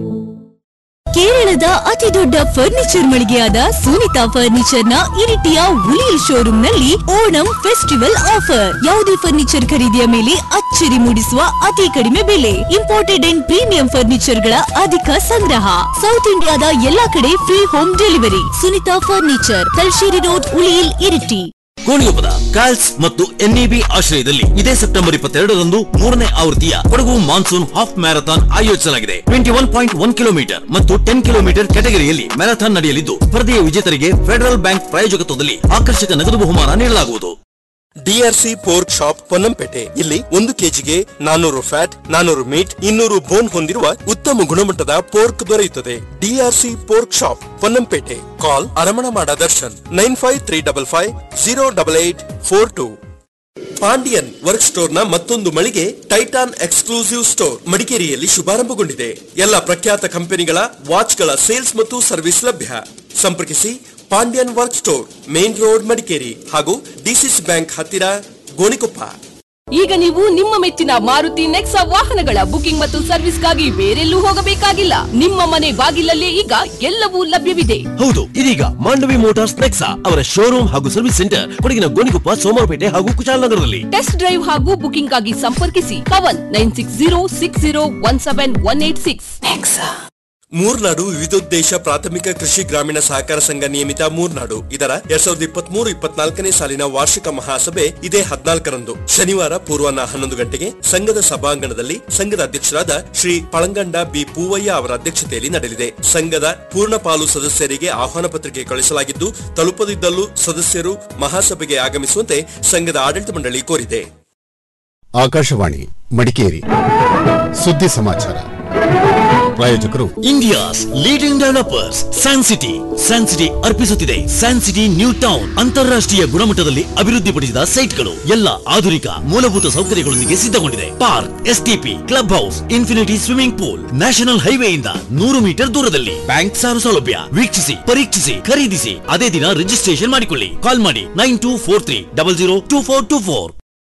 ಕೇರಳದ ಅತಿ ದೊಡ್ಡ ಫರ್ನಿಚರ್ ಮಳಿಗೆಯಾದ ಸುನಿತಾ ಫರ್ನಿಚರ್ ನ ಇರಿಟಿಯ ಉಳಿಯಲ್ ಶೋರೂಮ್ ನಲ್ಲಿ ಓಣಂ ಫೆಸ್ಟಿವಲ್ ಆಫರ್ ಯಾವುದೇ ಫರ್ನಿಚರ್ ಖರೀದಿಯ ಮೇಲೆ ಅಚ್ಚರಿ ಮೂಡಿಸುವ ಅತಿ ಕಡಿಮೆ ಬೆಲೆ ಇಂಪೋರ್ಟೆಡ್ ಅಂಡ್ ಪ್ರೀಮಿಯಂ ಫರ್ನಿಚರ್ ಗಳ ಅಧಿಕ ಸಂಗ್ರಹ ಸೌತ್ ಇಂಡಿಯಾದ ಎಲ್ಲಾ ಕಡೆ free home delivery Sunita furniture Thalassery road Uliyil Iritty ಕೋಣಿಗೊಪ್ಪದ ಕಾಲ್ಸ್ ಮತ್ತು ಎನ್ಇಬಿ ಆಶ್ರಯದಲ್ಲಿ ಇದೇ ಸೆಪ್ಟೆಂಬರ್ ಇಪ್ಪತ್ತೆರಡರಂದು ಮೂರನೇ ಆವೃತ್ತಿಯ ಕೊಡಗು ಮಾನ್ಸೂನ್ ಹಾಫ್ ಮ್ಯಾರಥಾನ್ ಆಯೋಜಿಸಲಾಗಿದೆ twenty one point one kilometre ಮತ್ತು ಟೆನ್ ಕಿಲೋಮೀಟರ್ ಕೆಟಗರಿಯಲ್ಲಿ ಮ್ಯಾರಥಾನ್ ನಡೆಯಲಿದ್ದು ಸ್ಪರ್ಧೆಯ ವಿಜೇತರಿಗೆ ಫೆಡರಲ್ ಬ್ಯಾಂಕ್ ಪ್ರಾಯೋಜಕತ್ವದಲ್ಲಿ ಆಕರ್ಷಕ ನಗದು ಬಹುಮಾನ ನೀಡಲಾಗುವುದು ಡಿಆರ್ಸಿ ಪೋರ್ಕ್ ಶಾಪ್ ಪೊನ್ನಂಪೇಟೆ ಇಲ್ಲಿ ಒಂದು ಕೆಜಿಗೆ ನಾನೂರು ಫ್ಯಾಟ್ ನಾನೂರು ಮೀಟ್ ಇನ್ನೂರು ಬೋನ್ ಹೊಂದಿರುವ ಉತ್ತಮ ಗುಣಮಟ್ಟದ ಪೋರ್ಕ್ ದೊರೆಯುತ್ತದೆ DRC pork shop Ponnampete call Aramanamada Darshan nine five three double five zero double eight four two Pandian work store ನ ಮತ್ತೊಂದು ಮಳಿಗೆ ಟೈಟಾನ್ ಎಕ್ಸ್ಕ್ಲೂಸಿವ್ ಸ್ಟೋರ್ ಮಡಿಕೇರಿಯಲ್ಲಿ ಶುಭಾರಂಭಗೊಂಡಿದೆ ಎಲ್ಲ ಪ್ರಖ್ಯಾತ ಕಂಪನಿಗಳ ವಾಚ್ಗಳ ಸೇಲ್ಸ್ ಮತ್ತು ಸರ್ವಿಸ್ ಲಭ್ಯ ಸಂಪರ್ಕಿಸಿ Pandyan work store main road Madikeri ಹಾಗೂ ಡಿಸಿಸಿ ಬ್ಯಾಂಕ್ ಹತ್ತಿರ ಗೋಣಿಕೊಪ್ಪ ಈಗ ನೀವು ನಿಮ್ಮ ಮೆಚ್ಚಿನ ಮಾರುತಿ ನೆಕ್ಸಾ ವಾಹನಗಳ ಬುಕಿಂಗ್ ಮತ್ತು ಸರ್ವಿಸ್ಗಾಗಿ ಬೇರೆಲ್ಲೂ ಹೋಗಬೇಕಾಗಿಲ್ಲ ನಿಮ್ಮ ಮನೆ ಬಾಗಿಲಲ್ಲೇ ಈಗ ಎಲ್ಲವೂ ಲಭ್ಯವಿದೆ ಹೌದು ಇದೀಗ ಮಾಂಡವಿ ಮೋಟಾರ್ಸ್ ನೆಕ್ಸಾ ಅವರ ಶೋರೂಮ್ ಹಾಗೂ ಸರ್ವಿಸ್ ಸೆಂಟರ್ ಕೊಡಗಿನ ಗೋಣಿಕೊಪ್ಪ ಸೋಮವಾರಪೇಟೆ ಹಾಗೂ ಕುಶಾಲನಗರದಲ್ಲಿ ಟೆಸ್ಟ್ ಡ್ರೈವ್ ಹಾಗೂ ಬುಕಿಂಗ್ ಆಗಿ ಸಂಪರ್ಕಿಸಿ Kavan nine six zero six zero one seven one eight six Murnad ವಿವಿಧೋದ್ದೇಶ ಪ್ರಾಥಮಿಕ ಕೃಷಿ ಗ್ರಾಮೀಣ ಸಹಕಾರ ಸಂಘ ನಿಯಮಿತ ಮೂರ್ನಾಡು ಇದರ ಎರಡ್ ಸಾವಿರದ ಇಪ್ಪತ್ತ್ ಮೂರು ಇಪ್ಪತ್ನಾಲ್ಕನೇ ಸಾಲಿನ ವಾರ್ಷಿಕ ಮಹಾಸಭೆ ಇದೇ ಹದಿನಾಲ್ಕರಂದು ಶನಿವಾರ ಪೂರ್ವಾಹ್ನ ಹನ್ನೊಂದು ಗಂಟೆಗೆ ಸಂಘದ ಸಭಾಂಗಣದಲ್ಲಿ ಸಂಘದ ಅಧ್ಯಕ್ಷರಾದ ಶ್ರೀ ಪಳಂಗಂಡ ಬಿ ಪೂವಯ್ಯ ಅವರ ಅಧ್ಯಕ್ಷತೆಯಲ್ಲಿ ನಡೆಯಲಿದೆ ಸಂಘದ ಪೂರ್ಣ ಪಾಲು ಸದಸ್ಯರಿಗೆ ಆಹ್ವಾನ ಪತ್ರಿಕೆ ಕಳುಹಿಸಲಾಗಿದ್ದು ತಲುಪದಿದ್ದಲ್ಲೂ ಸದಸ್ಯರು ಮಹಾಸಭೆಗೆ ಆಗಮಿಸುವಂತೆ ಸಂಘದ ಆಡಳಿತ ಮಂಡಳಿ ಕೋರಿದೆ ಆಕಾಶವಾಣಿ ಮಡಿಕೇರಿ ಸುದ್ದಿ ಸಮಾಚಾರ ಪ್ರಾಯೋಜಕರು India's leading developers San City San City ಅರ್ಪಿಸುತ್ತಿದೆ ಸ್ಯಾನ್ ಸಿಟಿ ನ್ಯೂ ಟೌನ್ ಅಂತಾರಾಷ್ಟ್ರೀಯ ಗುಣಮಟ್ಟದಲ್ಲಿ ಅಭಿವೃದ್ಧಿಪಡಿಸಿದ ಸೈಟ್ಗಳು ಎಲ್ಲ ಆಧುನಿಕ ಮೂಲಭೂತ ಸೌಕರ್ಯಗಳೊಂದಿಗೆ ಸಿದ್ಧಗೊಂಡಿದೆ park STP club house infinity swimming pool national ಹೈವೇಯಿಂದ ನೂರು ಮೀಟರ್ ದೂರದಲ್ಲಿ ಬ್ಯಾಂಕ್ ಸಾಲ ಸೌಲಭ್ಯ ವೀಕ್ಷಿಸಿ ಪರೀಕ್ಷಿಸಿ ಖರೀದಿಸಿ ಅದೇ ದಿನ ರಿಜಿಸ್ಟ್ರೇಷನ್ ಮಾಡಿಕೊಳ್ಳಿ ಕಾಲ್ ಮಾಡಿ nine two four three double zero two four two four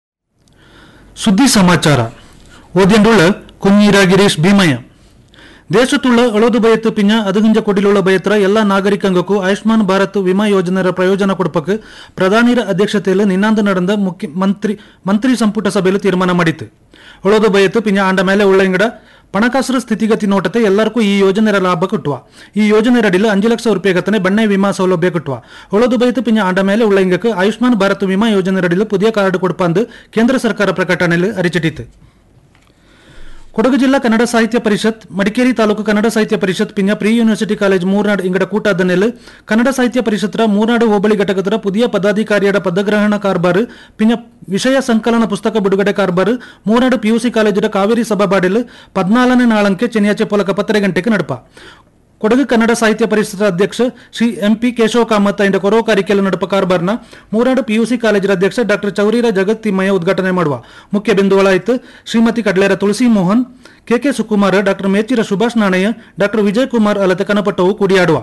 ಸುದ್ದಿ ಸಮಾಚಾರ ಓದ್ಯಂಡುಳ್ಳ ಕುഞ്ഞീര ಗಿರೀಶ್ ಭೀಮಯ್ಯ ದೇಶത്തുള്ള ಅಳೋದು ಬಯತ್ತು ಪಿಂಜ ಅದಗಿಂಜ ಕೊಡಿಲುള്ള ಬಯತ್ರ ಎಲ್ಲ ನಾಗರಿಕಂಗಕ್ಕೂ ಆಯುಷ್ಮಾನ್ ಭಾರತ್ ವಿಮಾ ಯೋಜನೆಯ ಪ್ರಯೋಜನ ಕೊಡಪಕ್ಕೆ ಪ್ರಧಾನಿರ ಅಧ್ಯಕ್ಷತೆಯಲ್ಲಿ ನಿನ್ನಾಂದು ನಡೆದ ಮುಖ್ಯ ಮಂತ್ರಿ ಮಂತ್ರಿ ಸಂಪುಟ ಸಭೆಯಲ್ಲಿ ತೀರ್ಮಾನ ಮಾಡಿತ್ತು ಅಳೋದು ಬಯತ್ತು ಪಿಂಜ ಆಂಡ ಮೇಲೆ ಉಳ್ಳಂಗಡ ಪಣಕಾಸುರ ಸ್ಥಿತಿಗತಿ ನೋಟತೆ ಎಲ್ಲರಿಗೂ ಈ ಯೋಜನೆಯ ಲಾಭ ಕಟ್ಟುವ ಈ ಯೋಜನೆ ಅಡಿಲು ಅಂಜು ಲಕ್ಷ ರೂಪಾಯಿ ಗತನೆ ಬಣ್ಣೆ ವಿಮಾ ಸೌಲಭ್ಯ ಕಟ್ಟುವ ಒಳದು ಬೈತು ಪಿಂಜ ಆಂಡ ಮೇಲೆ ಉಳ್ಳಂಗಕ್ಕೆ ಆಯುಷ್ಮಾನ್ ಭಾರತ್ ವಿಮಾ ಯೋಜನೆ ಅಡಿಲು ಪುದಿಯ ಕಾರ್ಡ್ ಕೊಡಪ ಅಂದು ಕೇಂದ್ರ ಸರ್ಕಾರ ಪ್ರಕಟಣೆಯಲ್ಲಿ ಅರಿಚಿಟ್ಟಿತು ಕೊಡಗು ಜಿಲ್ಲಾ ಕನ್ನಡ ಸಾಹಿತ್ಯ ಪರಿಷತ್ ಮಡಿಕೇರಿ ತಾಲೂಕು ಕನ್ನಡ ಸಾಹಿತ್ಯ ಪರಿಷತ್ ಪಿಂಜ ಪ್ರೀ ಯೂನಿವರ್ಸಿಟಿ ಕಾಲೇಜ್ ಮೂರ್ನಾಡ್ ಇಂಗಡ ಕೂಟಾದ ನೆಲೆ ಕನ್ನಡ ಸಾಹಿತ್ಯ ಪರಿಷತ್ತರ ಮೂರ್ನಾಡು ಹೋಬಳಿ ಘಟಕದ ಪುದಿಯ ಪದಾಧಿಕಾರಿಯಡ ಪದಗ್ರಹಣ ಕಾರ್ಬಾರ್ ಪಿಂಜ ವಿಷಯ ಸಂಕಲನ ಪುಸ್ತಕ ಬಿಡುಗಡೆ ಕಾರ್ಬಾರ್ ಮೂರ್ನಾಡು ಪಿಯುಸಿ ಕಾಲೇಜರ ಕಾವೇರಿ ಸಭಾಬಾಡಿಲ್ ಪದ್ನಾಲನೇ ನಾಳಂಕೆ ಚೆನ್ನಿಯಾಚೆ ಪೊಲಕ ಪತ್ತರೆ ಗಂಟೆಗೆ ನಡಪ ಕೊಡಗು ಕನ್ನಡ ಸಾಹಿತ್ಯ ಪರಿಷತ್ ಅಧ್ಯಕ್ಷ ಶ್ರೀ ಎಂಪಿ ಕೇಶವ ಕಾಮತ್ ಇಂದ ಕೊರವ ಕಾರಿಕೆಲ ನಡುಪ ಕಾರ್ಬಾರ್ನ ಮೂರಾಡು ಪಿಯುಸಿ ಕಾಲೇಜರ ಅಧ್ಯಕ್ಷ ಡಾಕ್ಟರ್ ಚೌರಿರ ಜಗತ್ತಿಮಯ್ಯ ಉದ್ಘಾಟನೆ ಮಾಡುವ ಮುಖ್ಯ ಬಿಂದುಗಳಾಯಿತು Shrimati Kadlera Tulasi Mohan K K Sukumar doctor Mechira Subhash Nanaiah doctor Vijay Kumar ಅಲತೆ ಕನಪಟ್ಟವು ಕುಡಿಯಾಡುವ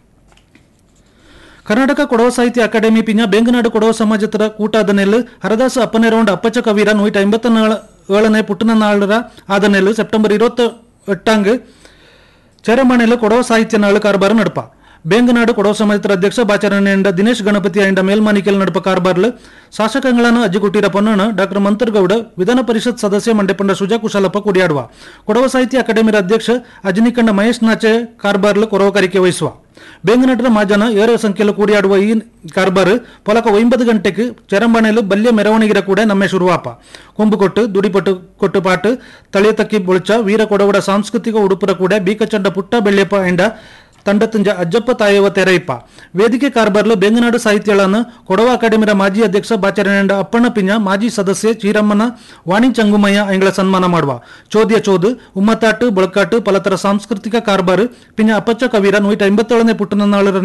ಕರ್ನಾಟಕ ಕೊಡವ ಸಾಹಿತ್ಯ ಅಕಾಡೆಮಿ ಪಿಂಜ ಬೆಂಗನಾಡು ಕೊಡವ ಸಮಾಜದ ಕೂಟಾದ ನೆಲ್ಲು ಹರದಾಸ ಅಪ್ಪನೆರವಂಡ ಅಪ್ಪಚ್ಚ ಕವೀರ ನೂಟ ಎಂಬತ್ತ ಏಳನೇ ಪುಟ್ಟನ ನಾಳರ ಆದ ನೆಲ್ಲು ಸೆಪ್ಟೆಂಬರ್ ಇರುವತ್ತ ಎಟ್ಟಾಂಗ್ ಚೆರಮಣೆಲು ಕೊಡವ ಸಾಹಿತ್ಯ ನಾಳು ಕಾರ್ಬಾರ್ ನಡಪ ಬೇಂಗನಾಡು ಕೊಡವ ಸಮಾಜದ ಅಧ್ಯಕ್ಷ ಬಾಚಾರಣೆಯಿಂದ ದಿನೇಶ್ ಗಣಪತಿ ಐಂಡ ಮೇಲ್ಮಾನಿಕೆಲ್ ನಡಪ ಕಾರ್ಬಾರ್ಲು ಶಾಸಕಗಳನ್ನು ಅಜ್ಜಿಗುಟ್ಟಿರ ಪೊನ್ನಣ ಡಾಕ್ಟರ್ ಮಂತರ್ಗೌಡ ವಿಧಾನ ಪರಿಷತ್ ಸದಸ್ಯ ಮಂಡ್ಯಪಂಡ ಸುಜಾ ಕುಶಲಪ್ಪ ಕುಡಿಯಾಡುವ ಕೊಡವ ಸಾಹಿತ್ಯ ಅಕಾಡೆಮಿರ ಅಧ್ಯಕ್ಷ ಅಜನಿಕಂಡ ಮಹೇಶ್ ನಾಚೆ ಕಾರ್ಬಾರ್ಲು ಕೊರವಕಾರಿಕೆ ವಹಿಸುವ ಬೇಂಗನಾಟರ ಮಾಜನ ಏರ ಸಂಖ್ಯೆಲು ಕೂಡಿಯಾಡುವ ಈ ಕಾರ್ಬಾರ್ ಪೊಲಕ ಒಂಬತ್ತು ಗಂಟೆಗೆ ಚೆರಂಬಣೆಲು ಬಲ್ಯ ಮೆರವಣಿಗೆರ ಕೂಡ ನಮ್ಮೆ ಶುರುವಾಪ ಕೊಂಬು ಕೊಟ್ಟು ದುಡಿಪಟ್ಟು ಕೊಟ್ಟು ಪಾಟು ತಳಿಯ ತಕ್ಕಿ ಬೊಳ್ಚ ವೀರ ಕೊಡವಡ ಸಾಂಸ್ಕೃತಿಕ ಉಡುಪುರ ಕೂಡ ಬೀಕಚಂಡ ಪುಟ್ಟ ಬೆಳ್ಳೆಪ್ಪ ಎಂಡ ತಂಡ ತುಂಜ ಅಜ್ಜಪ್ಪ ತಾಯವ ತೆರೆಯಪ್ಪ ವೇದಿಕೆ ಕಾರ್ಬಾರ್ಲು ಬೆಂಗನಾಡು ಸಾಹಿತ್ಯಗಳನ್ನು ಕೊಡವ ಅಕಾಡೆಮಿರ ಮಾಜಿ ಅಧ್ಯಕ್ಷ ಬಾಚರಣೆಂಡ ಅಪ್ಪಣ್ಣ ಪಿಂಜ ಮಾಜಿ ಸದಸ್ಯೆ ಚೀರಮ್ಮನ ವಾಣಿ ಚಂಗುಮಯ್ಯ ಎಂಗಳ ಸನ್ಮಾನ ಮಾಡುವ ಚೋದ್ಯ ಚೋದು ಉಮ್ಮತ್ತಾಟು ಬಳಕಾಟು ಪಲತರ ಸಾಂಸ್ಕೃತಿಕ ಕಾರ್ಬಾರ್ ಪಿಂಜ ಅಪ್ಪಚ್ಚ ಕವೀರ ನೂಟ ಎಂಬತ್ತೇಳನೇ ಪುಟ್ಟನ ನಾಳರ